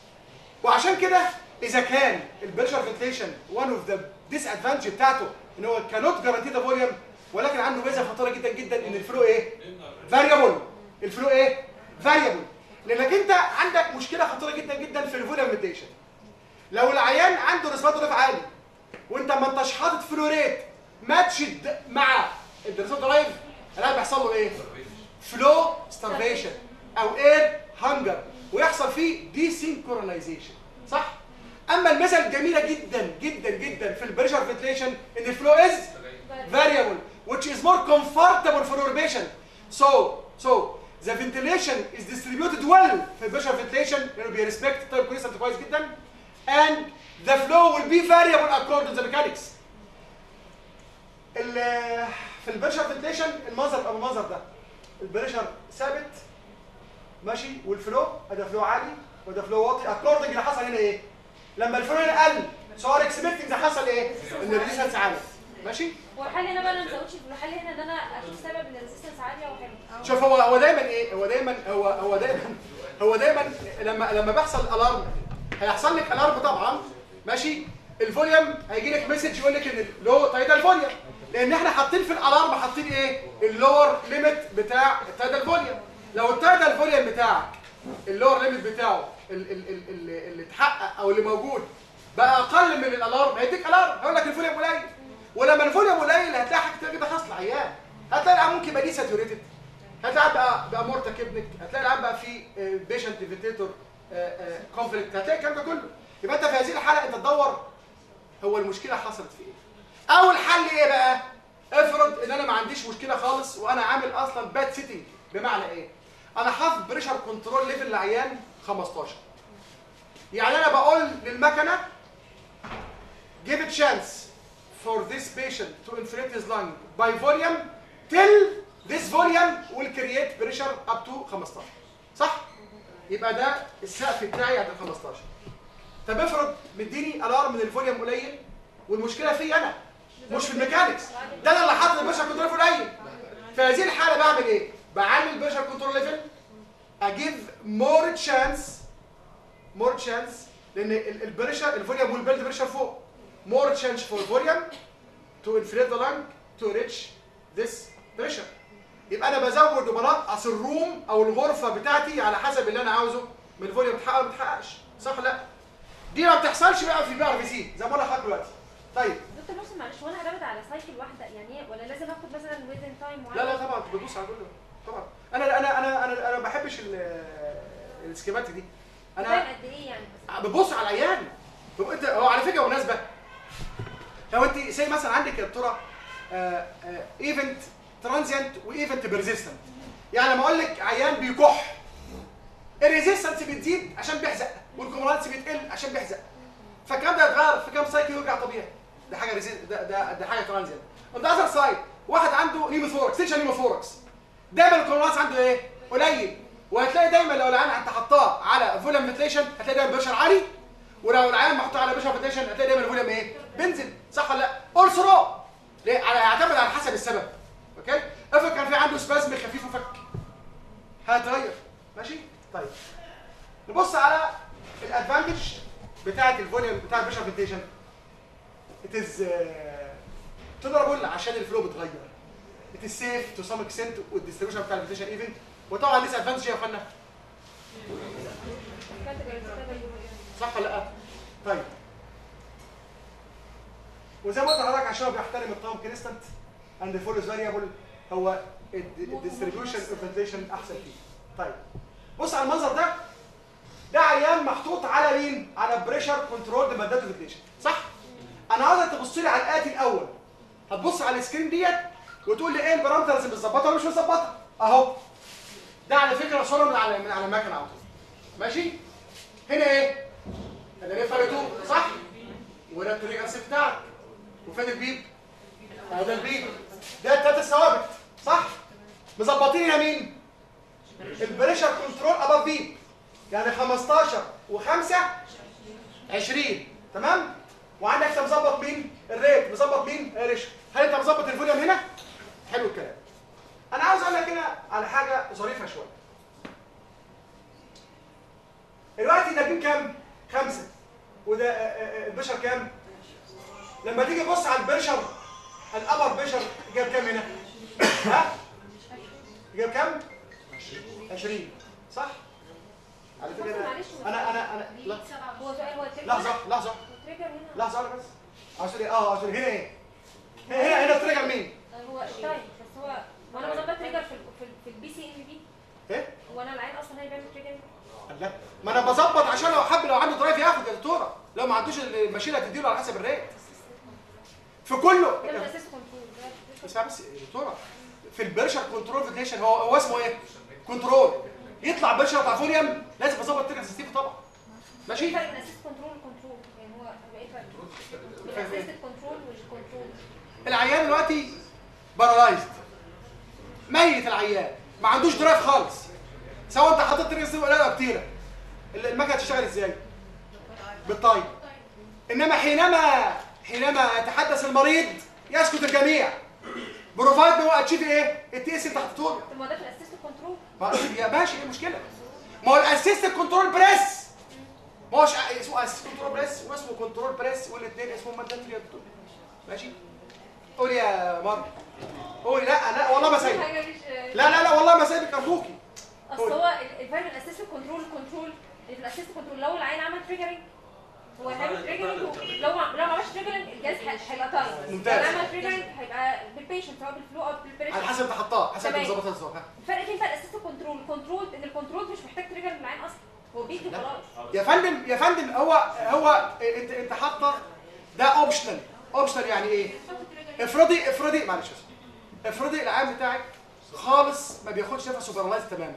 وعشان كده اذا كان البريشر فنتليشن وان اوف ذا ديس ادفانتج بتاعته ان هو كانوت جارانتي ذا فوليوم ولكن عنده ميزه خطيره جدا جدا ان الفلو ايه فاريبل الفلو ايه فاريبل لانك انت عندك مشكله خطيره جدا جدا في الفوليوم فنتليشن لو العيان عنده ريسبيراتوري عالي وانت ما انتش حاطط فلو ريت ماتشد مع الدراسات درايف الان بيحصل له ايه فلو ستارفيشن او اير هانجر ويحصل فيه دي سينكرونايزيشن صح اما المثل الجميله جدا جدا جدا في البريشر فنتليشن ان الفلو از variable which is more comfortable for your patient so so the ventilation is distributed well في البريشر فنتليشن لانه بيرسبكت طيب كويس كويس جدا and the flow will be variable according to the mechanics ال- في البريشر فنتليشن المنظر يبقى بالمنظر ده البريشر ثابت ماشي والفلو ده فلو عالي وده فلو واطي اكوردنج اللي حصل هنا ايه لما الفلو هنا قل سو ار اكسبكتنج ده حصل ايه ان الريزيستنس عالي ماشي والحل هنا بقى انا ما زودش الحل هنا ان انا اشوف سبب ان الريزيستنس عاليه وحلو شوف هو هو دايما ايه هو دايما هو هو دايما هو دايما لما لما بيحصل الارم هيحصل لك الارم طبعا ماشي الفوليوم هيجي لك مسج يقول لك ان اللو تايدال فوليوم لان احنا حاطين في الالارم حاطين ايه اللور ليميت بتاع التايدال فوليوم لو التايدال فوليوم بتاعك اللور ليميت بتاعه ال- ال- ال- اللي اللي اتحقق او اللي موجود بقى اقل من الالارم هيديك الارم هيقول لك الفوليوم قليل ولما الفوليوم قليل هتلاقي حاجه كتير جدا حاصله عيان هتلاقي العيان ممكن يبقى دي ساتوريتد هتلاقي بقى بقى مورتا كبنك هتلاقي العيان بقى في بيشنت فيتيتور كونفليكت هتلاقي الكلام ده كله يبقى انت في هذه الحاله انت تدور هو المشكله حصلت في ايه اول حل ايه بقى افرض ان انا ما عنديش مشكله خالص وانا عامل اصلا باد سيتنج بمعنى ايه انا حاطط بريشر كنترول ليفل لعيان 15 يعني انا بقول للمكنه give a chance for this patient to inflate his lung by volume till this volume will create pressure up to 15 صح يبقى ده السقف بتاعي عند ال 15 طب افرض مديني الارم من الفوليوم قليل والمشكله فيا انا مش في الميكانكس ده انا اللي حاطط البريشر كنترول ليفل قليل في هذه الحاله بعمل ايه بعمل بريشر كنترول ليفل اجيف مور تشانس مور تشانس لان ال- البريشر الفوليوم والبيلد بريشر فوق مور تشانس فور فوليوم تو انفليت ذا لانج تو ريتش ذس بريشر يبقى انا بزود وبنقص الروم او الغرفه بتاعتي على حسب اللي انا عاوزه من الفوليوم اتحقق ولا ما اتحققش صح ولا لا دي ما بتحصلش بقى في البي ار في سي زي ما انا حاطط دلوقتي طيب دكتور محسن معلش وانا هعتمد على سايكل واحده يعني ايه ولا لازم اخد مثلا ويزن تايم معين لا لا طبعا بتبص على كله طبعا انا انا انا انا انا ما بحبش ال- السكيمات دي باين انا قد ايه يعني بتبص على العيان طب انت هو على فكره مناسبه لو انت زي مثلا عندك يا دكتوره ايفنت ترانزيانت وايفنت بيرزيستنت يعني لما اقول لك عيان بيكح الريزيستنس بتزيد عشان بيحزق والكومرانس بيتقل عشان بيحزق فالكلام ده يتغير في كام سايكل ويرجع طبيعي ده حاجه ريزيست ده ده, ده حاجه ترانزيانت اون ذا اذر سايد واحد عنده نيموثوركس تنشن نيموثوركس دايما الكومرانس عنده ايه قليل وهتلاقي دايما لو العيان انت حطاه على فوليوم فيتليشن هتلاقي دايما بريشر عالي ولو العيان محطوط على بريشر فيتليشن هتلاقي دايما الفوليوم ايه بينزل صح ولا لا اولسو رو ليه على يعتمد على حسب السبب اوكي افرض كان في عنده سبازم خفيف وفك هتغير ماشي طيب نبص على الادفانتج بتاعه الفوليوم بتاع البريشر فيتليشن it is تضربل عشان الفلو بتغير it is safe to some extent والديستريبيوشن بتاع الفيتليشن ايفنت وطبعا لسه ادفانتج يا اخوانا صح ولا لا؟ طيب وزي ما قلت لحضرتك عشان هو بيحترم التايم كونستانت اند فولوز فاريبل هو الديستريبيوشن اوف فنتيشن احسن فيه. طيب بص على المنظر ده ده عيان محطوط على مين؟ على بريشر كنترول مادات فنتيشن صح؟ انا عاوزك تبص لي على الاتي الاول هتبص على السكرين ديت وتقول لي ايه البارامترز اللي متظبطه ولا مش متظبطه اهو ده على فكره صوره من على من على المكنه على طول ماشي هنا ايه هنا ليه فرق تو صح وده التريجر سيف بتاعك وفين البيب هذا البيب ده التلاته ثوابت صح مظبطين هنا مين البريشر كنترول اباف بيب يعني 15 و5 20 تمام وعندك انت مظبط مين الريت مظبط مين الريش هل انت مظبط الفوليوم هنا حلو الكلام انا عاوز اقول لك هنا على حاجه ظريفه شويه دلوقتي ده بيب كام خمسة وده آه، آه، آه، البشر كام لما تيجي تبص على البشر الابر بشر جاب كام هنا ها جاب كام 20 صح على فكره أنا- انا انا انا لا هو سؤال هو التريجر لحظه لحظه التريجر هنا لحظه واحدة بس عاوز تقول ايه اه عاوز تقول هنا ايه هنا هنا هنا التريجر مين هو التايم بس هو وانا بظبط تريجر في ال- في ال- في البي سي ام بي ايه هو انا العين اصلا هي بيعمل تريجر لا ما انا بظبط عشان لو حب لو عنده درايف ياخد يا دكتوره لو ما عندوش الماشينه هتديله على حسب الريت في كله ده من اساس كنترول ده اسمع بس يا دكتوره في البريشر كنترول فيتيشن هو هو اسمه ايه كنترول يطلع بريشر بتاع فوليوم لازم اظبط تريجر سيستم طبعا ماشي في فرق بين اساس كنترول وكنترول يعني هو بقى ايه فرق بين اساس الكنترول والكنترول العيان دلوقتي بارالايزد ميت العيان ما عندوش درايف خالص سواء انت حاطط تريجر سيستم ولا لا كتيره المكنه هتشتغل ازاي بالتايم انما حينما حينما يتحدث المريض يسكت الجميع بروفايد هو اتشيف ايه التي اس انت حطيته له. طب ما ده في الاساس كنترول ما يا ماشي ايه المشكله ما هو الاسيست كنترول بريس ما هوش اسمه اسيست كنترول بريس واسمه كنترول بريس والاثنين اسمهم مادتري يا دكتور ماشي قول يا مر قولي لا لا والله ما سايبك حاجه مش لا لا لا والله ما سايبك ارجوكي اصل هو ال- الفرق بين اساس الكنترول والكنترول اللي في الاساس كنترول لو العين عمل تريجرنج هو هيعمل تريجرنج لو ما لو ما عملش تريجرنج الجهاز هي- هيبقى تايم ممتاز. لو عمل تريجرنج هيبقى بالبيشنت سواء بالفلو او على بالبريشر حسب انت حطاه حسب انت تمام. ظبطها ازاي ها. الفرق فين فرق اساس الكنترول الكنترول ان الكنترول مش محتاج تريجر من العين اصلا هو بيجي لا. خلاص يا فندم يا فندم هو هو انت انت حاطه ده اوبشنال اوبشنال يعني ايه افرضي افرضي معلش بس افرضي العام بتاعك خالص ما بياخدش نفسه بارالايز تماما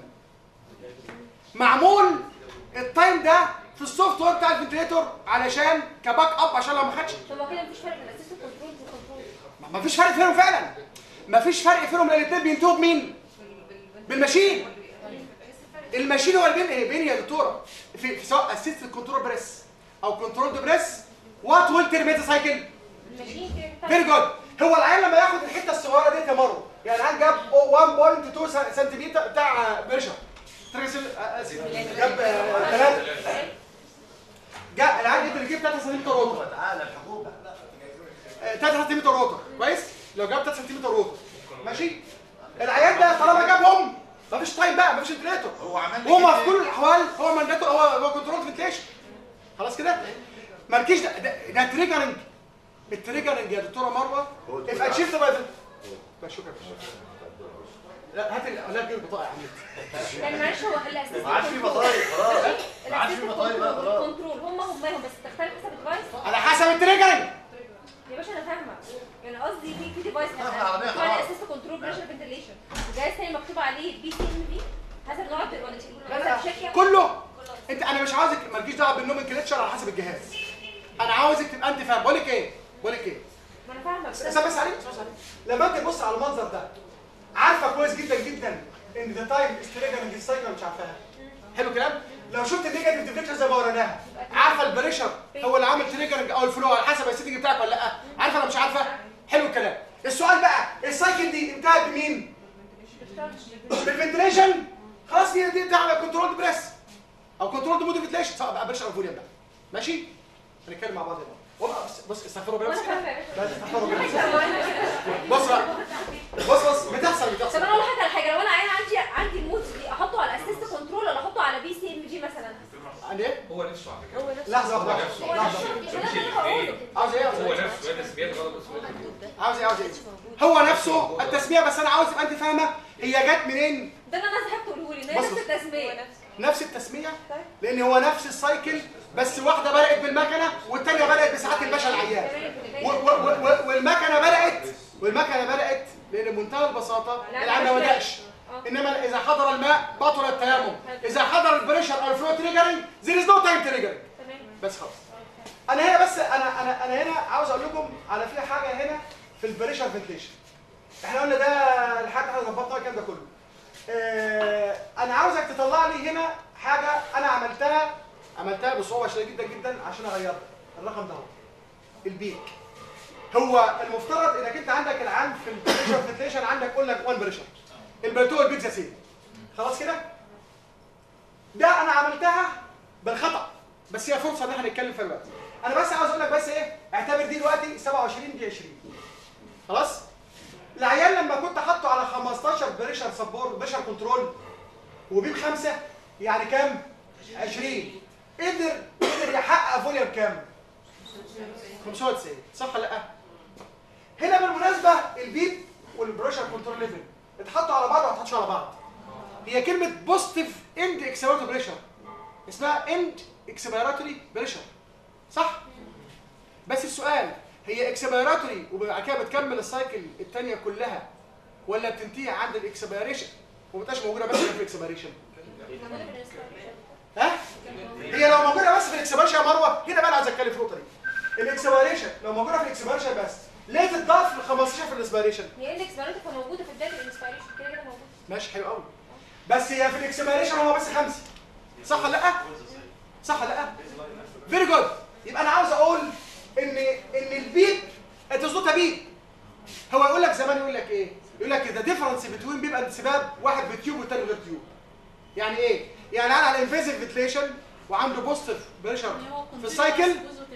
معمول التايم ده في السوفت وير بتاع الفنتليتور علشان كباك اب عشان لو ما خدش طب هو كده مفيش فرق بين اساس الكنترول والكنترول ما- ما فيش فرق فيهم فعلا ما فيش فرق فيهم لان الاثنين بينتهوا بمين بالماشين الماشين هو اللي بين ايه بين يا دكتوره في, في سواء اسيست كنترول بريس او كنترول بريس وات ويل ترميت سايكل الماشين كده فيري جود هو العيان لما ياخد الحته الصغيره دي تمر يعني العيان جاب 1.2 سنتيمتر بتاع بريشر جاب 3 جاء العيان يقدر يجيب 3 سنتيمتر روتر تعالى الحبوب 3 سنتيمتر روتر كويس لو جاب 3 سنتيمتر روتر ماشي العيان ده طالما جابهم مفيش تايم بقى مفيش انتليتور هو عمل لي هو كده. في كل الاحوال هو مانداتور هو هو كنترول فنتليشن خلاص كده مالكيش ده ده, ده تريجرنج التريجرنج يا دكتوره مروه اف اتشيفت باي بس شكرا لا هات ال- لا تجيب البطاقه يا عم يعني معلش هو الاساس ما عادش في بطايق خلاص ما عادش الاساس في بطايق بقى خلاص كنترول هم هم بس تختلف حسب الديفايس على حسب التريجرنج يا باشا انا فاهمه يعني قصدي في في ديفايس احنا عملناها مكتوب عليه خلاص. اساس كنترول بريشر فنتليشن وجهاز تاني مكتوب عليه بي سي ام في حسب نوع لا حسب لا شكل كله انت انا مش عاوزك مالكيش دعوه بالنومنكلتشر على حسب الجهاز انا عاوزك تبقى انت فاهم بقول لك ايه بقول لك ايه ما انا فاهمه بس استنى بس عليك بس عليك لما انت تبص على المنظر ده عارفه كويس جدا جدا ان ذا تايم استريجرنج السايكل مش عارفاها حلو الكلام لو شفت النيجاتيف ديفليكشن زي ما وريناها عارفه البريشر هو اللي عامل تريجرنج او الفلو على حسب السيتنج بتاعك ولا لا عارفه ولا مش عارفه حلو الكلام السؤال بقى السايكل دي انتهت بمين بالفنتليشن خلاص دي دي تعمل كنترول بريس او كنترول مود فنتليشن سواء بقى بريشر او فوليوم بقى ماشي هنتكلم مع بعض هنا والله بص بص استغفروا ربنا بس وانا فاهمه يا بس استغفروا ربنا بس. باشا بص بقى بص بص بتحصل طب بتحصل انا اقول لك على حاجه لو انا عين عندي عندي المود دي احطه على اسيست كنترول ولا احطه على بي سي ام جي مثلا عندي ايه هو نفسه على فكره هو نفسه لحظه هو واحده نفسه هو لحظه نفسه مش مش انا اللي هقوله الاثنين عاوز ايه عاوز هو ايه نفسه هي تسميات غلط بس هو نفسه. عاوز ايه عاوز ايه هو نفسه التسميه بس انا عاوز تبقى انت فاهمه هي جت منين ده اللي انا عايز حاجه تقوله لي ان هي بص نفس بص. التسميه نفس التسميه لان هو نفس السايكل بس واحده بدات بالمكنه والثانيه بدات بساعات الباشا العيان و- و- و- و- والمكنه بدات والمكنه بدات لان بمنتهى البساطه العيان ما بداش انما اذا حضر الماء بطل التيمم اذا حضر البريشر او الفلو تريجرنج there is no time تريجرنج تمام بس خلاص انا هنا بس انا انا انا هنا عاوز اقول لكم على في حاجه هنا في البريشر فنتيشن احنا قلنا ده الحاجه احنا ظبطنا الكلام ده كله اه انا عاوزك تطلع لي هنا حاجه انا عملتها عملتها بصعوبه شديده جدا جدا عشان اغيرها الرقم ده هو البيك هو المفترض انك انت عندك العام في البريشر فنتيشن عندك قلنا 1 بريشر البلتو البيتزا سيل خلاص كده ده انا عملتها بالخطا بس هي فرصه ان احنا نتكلم فيها دلوقتي انا بس عاوز اقول لك بس ايه اعتبر دي دلوقتي 27 دي 20 خلاص العيان لما كنت حاطه على 15 بريشر سبورت بريشر كنترول وبين خمسة يعني كام 20 قدر قدر يحقق فوليوم كام 590 صح ولا لا هنا بالمناسبه البيب والبريشر كنترول ليفل اتحطوا على بعض ولا ما اتحطوش على بعض هي كلمه بوزيتيف اند اكسبيراتوري بريشر اسمها اند اكسبيراتوري بريشر صح بس السؤال هي اكسبيراتوري وبعد كده بتكمل السايكل الثانيه كلها ولا بتنتهي عند الاكسبيريشن وما بتبقاش موجوده بس في الاكسبيريشن ها هي لو موجوده بس في الاكسبيريشن يا مروه هنا بقى انا عايز اتكلم في النقطه دي الاكسبيريشن لو موجوده في الاكسبيريشن بس ليه تتضاف ل 15 في الاسبيريشن هي اندكس بارامتر موجوده في بدايه الانسبيريشن كده كده موجوده ماشي حلو قوي بس هي في الاكسبيريشن هو بس خمسه صح ولا لا صح ولا لا فيري جود يبقى انا عاوز اقول ان ان البيب انت تظبطها بيب هو يقول لك زمان يقول لك ايه يقول لك ذا ديفرنس بتوين بيب اند سباب واحد بتيوب والتاني غير تيوب يعني ايه يعني انا على الانفيزيف فنتليشن وعنده بوزيتيف بريشر في السايكل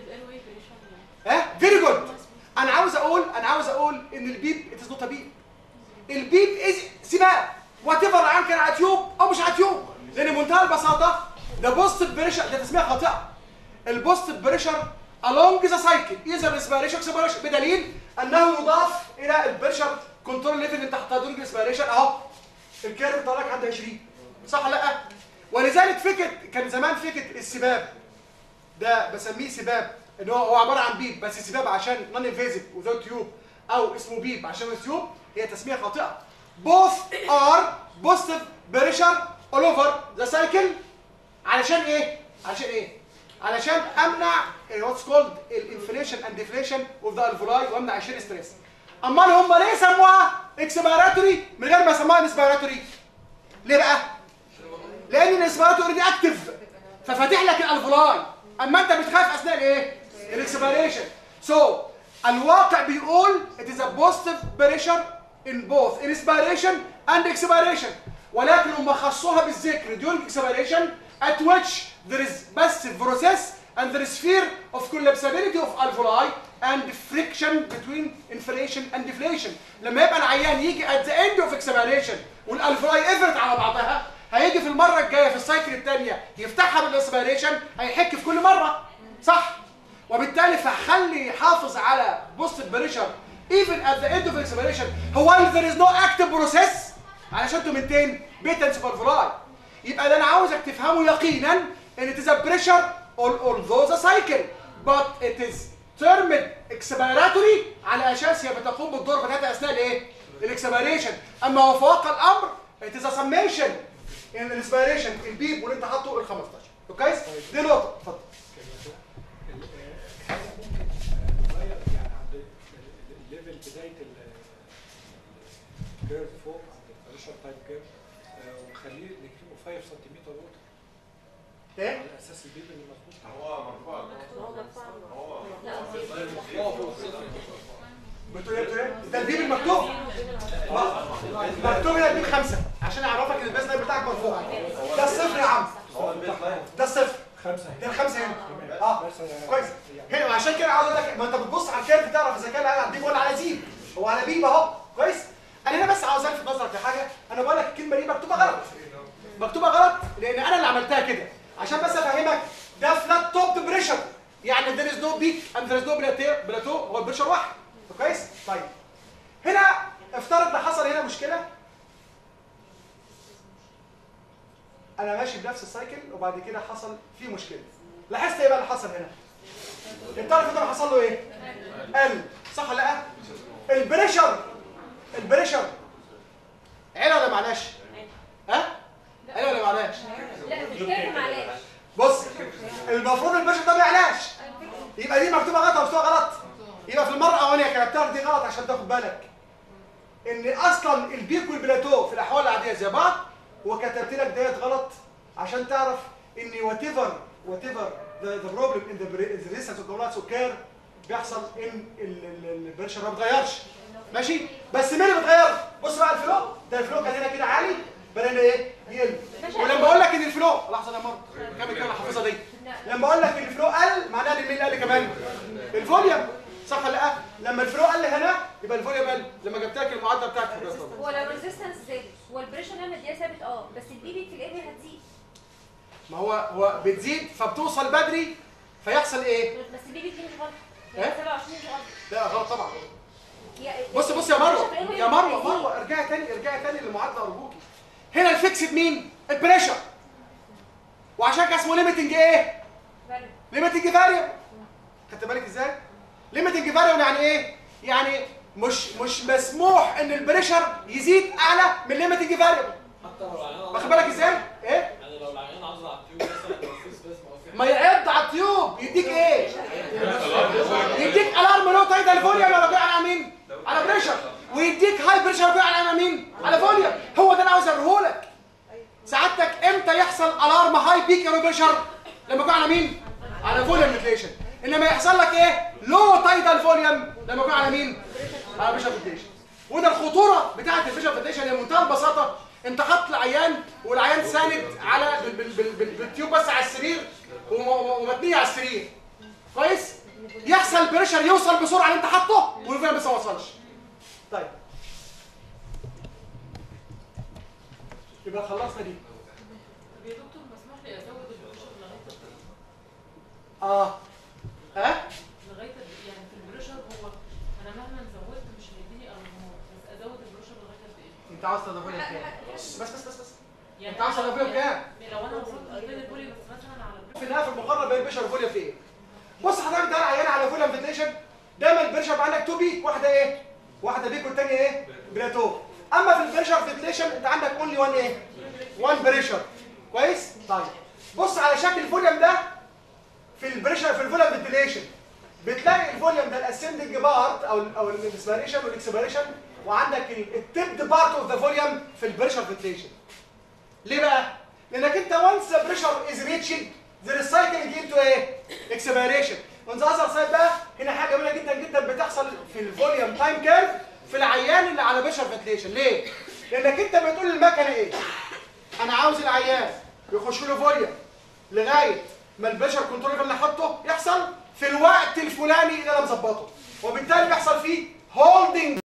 ها فيري جود انا عاوز اقول انا عاوز اقول ان البيب اتس نوت بيب البيب از سباق وات ايفر العيان كان على تيوب او مش على تيوب لان بمنتهى البساطه ده بوزيتيف بريشر ده تسميه خاطئه البوزيتيف بريشر along ذا سايكل اذا الاسبيريشن اكسبيريشن بدليل انه يضاف الى البريشر كنترول ليفل اللي انت حطها دول الاسبيريشن اهو الكيرف طلعك عند 20 صح ولا لا ولذلك فكره كان زمان فكره السباب ده بسميه سباب ان هو هو عباره عن بيب بس سباب عشان نون انفيزيف وذوت تيوب او اسمه بيب عشان التيوب هي تسميه خاطئه both are positive pressure all over the cycle علشان ايه علشان ايه علشان امنع واتس كولد الانفليشن اند ديفليشن اوف ذا الفولاي وامنع الشير ستريس امال هم ليه سموها اكسبيراتوري من غير ما سموها انسبيراتوري ليه بقى لان الانسبيراتوري دي اكتف ففاتح لك الالفولاي اما انت بتخاف اثناء الايه الاكسبيريشن سو so, الواقع بيقول it is a positive pressure in both inspiration and expiration ولكن هم خصوها بالذكر during expiration at which there is passive process and there is fear of collapsibility of alveoli and friction between inflation and deflation لما يبقى العيان يجي at the end of expiration والالفولاي قفلت على بعضها هيجي في المره الجايه في السايكل الثانيه يفتحها بالاسبيريشن هيحك في كل مره صح وبالتالي فخلي يحافظ على بوست بريشر even at the end of expiration هو there is no active process علشان تمنتين بيتنس فالفولاي يبقى اللي انا عاوزك تفهمه يقينا ان it is a pressure all although the cycle but it is termed expiratory على اساس هي بتقوم بالدور بتاعتها اثناء الايه؟ الاكسبيريشن اما هو فوق الامر it is a summation in الانسبيريشن البيب واللي انت حاطه ال 15 كويس؟ دي نقطه اتفضل الحاجه ممكن آه، نغير يعني عند ال- ال- الليفل بدايه الكيرف فوق عند البريشر تايب كيرف ونخليه نكتبه 5 سنتيمتر ووتر ايه؟ على اساس البيب اللي مظبوط هو مرفوع هو بتقول ايه بتقول ايه؟ ده البيب المكتوب مكتوب هنا البيب خمسه عشان اعرفك ان البيز لاين بتاعك مرفوع ده الصفر يا عم هو البيت لاين ده الصفر خمسه ده الخمسه هنا اه بس آه، كويس يعني هنا وعشان كده عاوز اقول لك ما انت بتبص على الكيرف تعرف اذا كان على بيب ولا على زيب هو على بيب اهو كويس انا هنا بس عاوز الفت نظرك لحاجه انا بقول لك الكلمه دي مكتوبه غلط مكتوبه غلط لان انا اللي عملتها كده عشان بس افهمك ده فلات توب بريشر يعني there is no peak and there is no plateau plateau هو البريشر واحد كويس طيب هنا افترض ان حصل هنا مشكله انا ماشي بنفس السايكل وبعد كده حصل في مشكله لاحظت ايه بقى اللي حصل هنا الطرف ده حصل له ايه قل صح ولا لا البريشر البريشر علا ولا معلش ها علا ولا معلش لا مش كده معلش بص المفروض البريشر ده ما يعلاش يبقى دي مكتوبه غلط ومكتوبه غلط يبقى في المره الاولانيه كتبتها دي غلط عشان تاخد بالك ان اصلا البيك والبلاتو في الاحوال العاديه زي بعض وكتبت لك ديت غلط عشان تعرف ان وات ايفر وات ايفر ذا بروبلم ان ذا ريزيستنس اوف كومبلاتس اوكير بيحصل ان البريشر ما بيتغيرش ماشي بس مين اللي بيتغير بص بقى الفلو ده الفلو كان هنا كده عالي بدأنا ايه يقل ولما اقول لك ان الفلو لحظه يا مره كمل كده حافظها دي لما اقول لك ان الفلو قل معناها ان مين قل كمان الفوليوم صح ولا لا لما الفلو قل هنا يبقى الفوليوم قل لما جبت لك المعادله بتاعت البريشر هو لو الريزيستنس زاد والبريشر هنا مديها ثابت اه بس البي بي في الاريا هتزيد ما هو هو بتزيد فبتوصل بدري فيحصل ايه بس البي بي دي مش غلط إيه؟ 27 دي غلط لا غلط طبعا هي- بص بص يا مروه البريشر في يا الاريا مروه هتزيد. مروه ارجعي تاني ارجعي تاني للمعادله ارجوكي هنا الفيكسد مين البريشر وعشان كده اسمه ليميتنج ايه فاليو. ليميتنج فاريبل خدت بالك ازاي ليميتنج فاريبل يعني ايه يعني مش مش مسموح ان البريشر يزيد اعلى من ليميتنج فاريبل حتى لو العيان واخد بالك ازاي ايه يعني لو العيان عاوز على التيوب مثلا لو في سبيس او في ما يعد على التيوب يديك ايه يديك الارم لو تايد الفوليوم لو جاي على مين على بريشر ويديك هاي بريشر جاي على مين على فوليوم هو ده انا عاوز اوريه لك سعادتك امتى يحصل الارم هاي بيك ايرو بريشر لما يكون على مين على فوليوم نيوكليشن انما يحصل لك ايه لو تايدال فوليوم لما يكون على مين على بريشر فلتريشن وده الخطوره بتاعه البريشر فلتريشن هي منتهى البساطه انت حاطط العيان والعيان ساند على بال بال بال بال بالتيوب بس على السرير وم- وم- ومتنيه على السرير كويس يحصل بريشر يوصل بسرعه اللي انت حاطه والفوليوم لسه ما وصلش طيب يبقى خلصنا دي طب يا دكتور مسموح لي ازود البريشر لغايه قد ايه؟ اه ها لغايه قد ايه؟ يعني في البريشر هو انا مهما زودت مش هيديني ارقام بس ازود البريشر لغايه قد ايه؟ انت عاوز تضيفه لك كام بس بس بس بس يعني انت عاوز أنا لو- تضيفه كام لو انا وصلت لبين البولي بس مثلا على في النهايه في المقارنه بين البريشر والفوليوم في ايه بص حضرتك ده عيان على فوليوم فنتيشن دايما البريشر بقى عندك تو بيك واحده ايه واحده بيك والثانيه ايه بلاتو اما في البريشر فنتيشن انت عندك اونلي وان ايه وان بريشر كويس طيب بص على شكل الفوليوم ده في البريشر في الفوليوم فنتيليشن بتلاقي الفوليوم ده الاسندنج بارت او ال او الانسبيريشن والاكسبيريشن وعندك التبد بارت اوف ذا فوليوم في البريشر فنتيليشن ليه بقى؟ لانك انت وانس ذا بريشر از ريتشنج ذير سايكلينج انتو ايه؟ اكسبيريشن اون ذا اذر سايد بقى هنا حاجه جميله جدا جدا بتحصل في الفوليوم تايم كيرف في العيان اللي على بريشر فنتيليشن ليه؟ لانك انت بتقول للمكنه ايه؟ انا عاوز العيان يخش له فوليوم لغايه ما البريشر كنترول اللي حاطه يحصل في الوقت الفلاني اللي انا مظبطه وبالتالي بيحصل فيه هولدنج